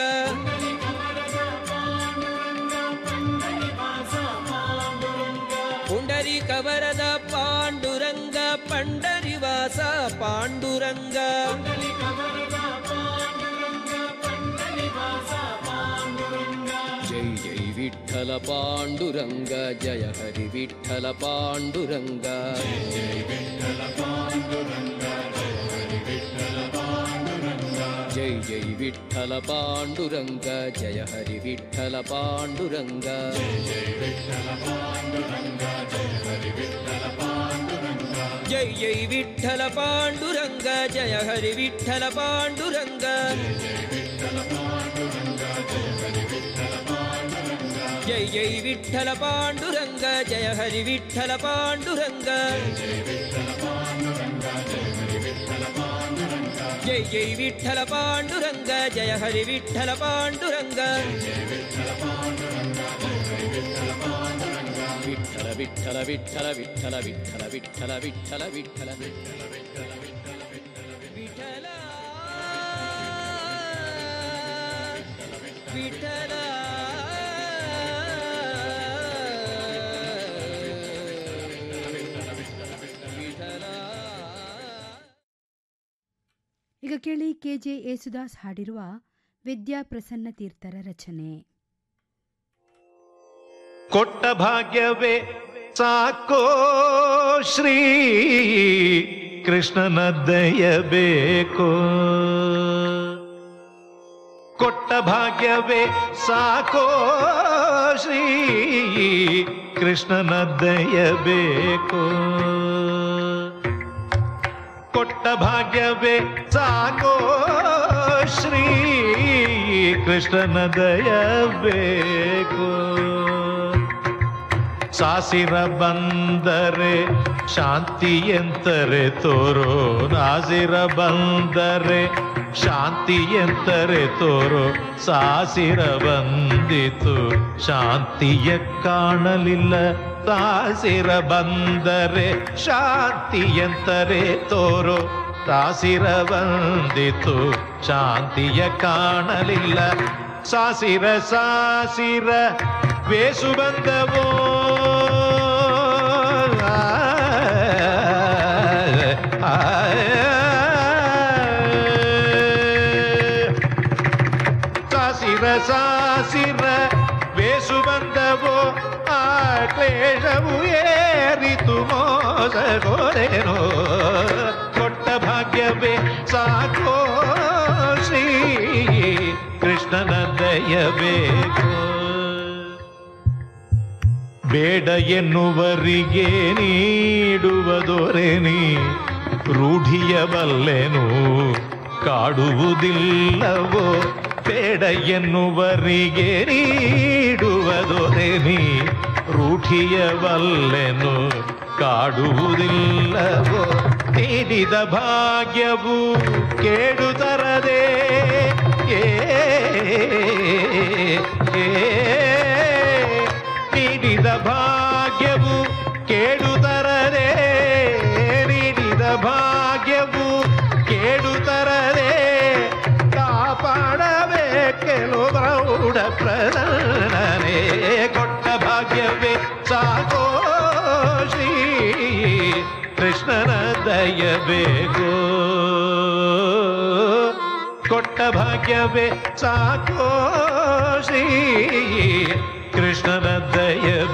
ಪುಂಡರಿಕ ವರದ ಪಾಂಡುರಂಗ ಪಂಡರಿವಾಸ ಪಾಂಡುರಂಗ ಜೈ ಜೈ ವಿಠಲ ಪಾಂಡುರಂಗ ಜಯ ಹರಿ ವಿಠಲ ಪಾಂಡುರಂಗ ಜಯ ಜಯ ವಿಠಲ ಪಾಂಡುರಂಗ ಜಯ ಹರಿ ವಿಠಲ ಪಾಂಡುರಂಗ ಜೈ ಜೈ ವಿಠಲ ಪಾಂಡುರಂಗ ಜಯ ಹರಿ ವಿಠಲ ಪಾಂಡುರಂಗ ಜಯ ಜಯ ವಿಠಲ ಪಾಂಡುರಂಗ ಜಯ ಹರಿ ವಿಠಲ ಪಾಂಡುರಂಗ ಜೈ ಜೈ ವಿಠಲ ಪಾಂಡುರಂಗ ಜಯ ಹರಿ ವಿಠಲ ಪಾಂಡುರಂಗ ಜೈ ಜೈ ವಿಠಲ ಪಾಂಡುರಂಗ ಜಯ ಹರಿ ವಿಠಲ ಪಾಂಡುರಂಗ ಜೈ ಜೈ ವಿಠಲ ಪಾಂಡುರಂಗ ಜಯ ಹರಿ ವಿಠಲ ಪಾಂಡುರಂಗ ವಿಠಲ ವಿಠಲ ವಿಠಲ ವಿಠಲ ವಿಠಲ ವಿಠಲ ವಿಠಲ ವಿಠಲ ವಿಠಲ ವಿಠಲ ವಿಠಲ ಈಗ ಕೇಳಿ ಕೆಜೆ ಯೇಸುದಾಸ್ ಹಾಡಿರುವ ವಿದ್ಯಾ ಪ್ರಸನ್ನ ತೀರ್ಥರ ರಚನೆ ಕೊಟ್ಟ ಭಾಗ್ಯವೇ ಸಾಕೋ ಶ್ರೀ ಕೃಷ್ಣನ ದಯಬೇಕೋ ಕೊಟ್ಟ ಭಾಗ್ಯವೇ ಸಾಕೋ ಶ್ರೀ ಕೃಷ್ಣನ ದಯಬೇಕೋ ಕೊಟ್ಟ ಭಾಗ್ಯವೇ ಸಾಕೋ ಶ್ರೀ ಕೃಷ್ಣನ ದಯಬೇಕು ಸಾಸಿರ ಬಂದರೆ ಶಾಂತಿ ಎಂದರೆ ತೋರೋ ನಾಸಿರ ಬಂದರೆ ಶಾಂತಿ ಎಂದರೆ ತೋರೋ ಸಾಸಿರ ಬಂದಿತು ಶಾಂತಿಯ ಕಾಣಲಿಲ್ಲ ಸಾಸಿರ ಬಂದರೆ ಶಾಂತಿ ಎಂದರೆ ತೋರೋ ಸಾಸಿರ ಬಂದಿತು ಶಾಂತಿಯ ಕಾಣಲಿಲ್ಲ ಸಾಸಿರ ಸಾಸಿರ ಬೇಸು ಬಂದವೋ ಆ, ಆ, ಸಾಸಿರ ಸಾಸಿರ ಬೇಸು ಬಂದವೋ ಆ ಕ್ಲೇಶವು ಏರಿತು ಮೋಸಗೋರೇನೋ ಕೊಟ್ಟ ಭಾಗ್ಯವೇ ಸಾಕೋ ಶ್ರೀ ಕೃಷ್ಣನ ದಯಬೇಕು ಬೇಡ ಎನ್ನುವರಿಗೆ ನೀಡುವ ದೊರೆನಿ ರೂಢಿಯ ಬಲ್ಲೆನು ಕಾಡುವುದಿಲ್ಲವೋ ಬೇಡ ಎನ್ನುವರಿಗೆ ನೀಡುವ ದೊರೆನಿ ರೂಢಿಯ ಬಲ್ಲೆನು ಕಾಡುವುದಿಲ್ಲವೋ ನೀಡಿದ ಭಾಗ್ಯವು ಕೇಡು ತರದೆ ಏ ಏ ನೀಡಿದ ಭಾಗ್ಯವು ಕೇಡು ತರದೆ ನೀಡಿದ ಭಾಗ್ಯವು ಕೇಡು ತರದೆ ಕಾಪಾಡಬೇಕೆಲು ಪ್ರೌಢ ಪ್ರಧಾನನೇ ಕೊಟ್ಟ ಭಾಗ್ಯವೇ ಸಾಕೋ ಶ್ರೀ ಕೃಷ್ಣನ ದಯಬೇಕು ಕೊಟ್ಟ ಭಾಗ್ಯವೇ ಸಾಕೋ ಶ್ರೀ ಕೃಷ್ಣನ ದಯಬೇಕು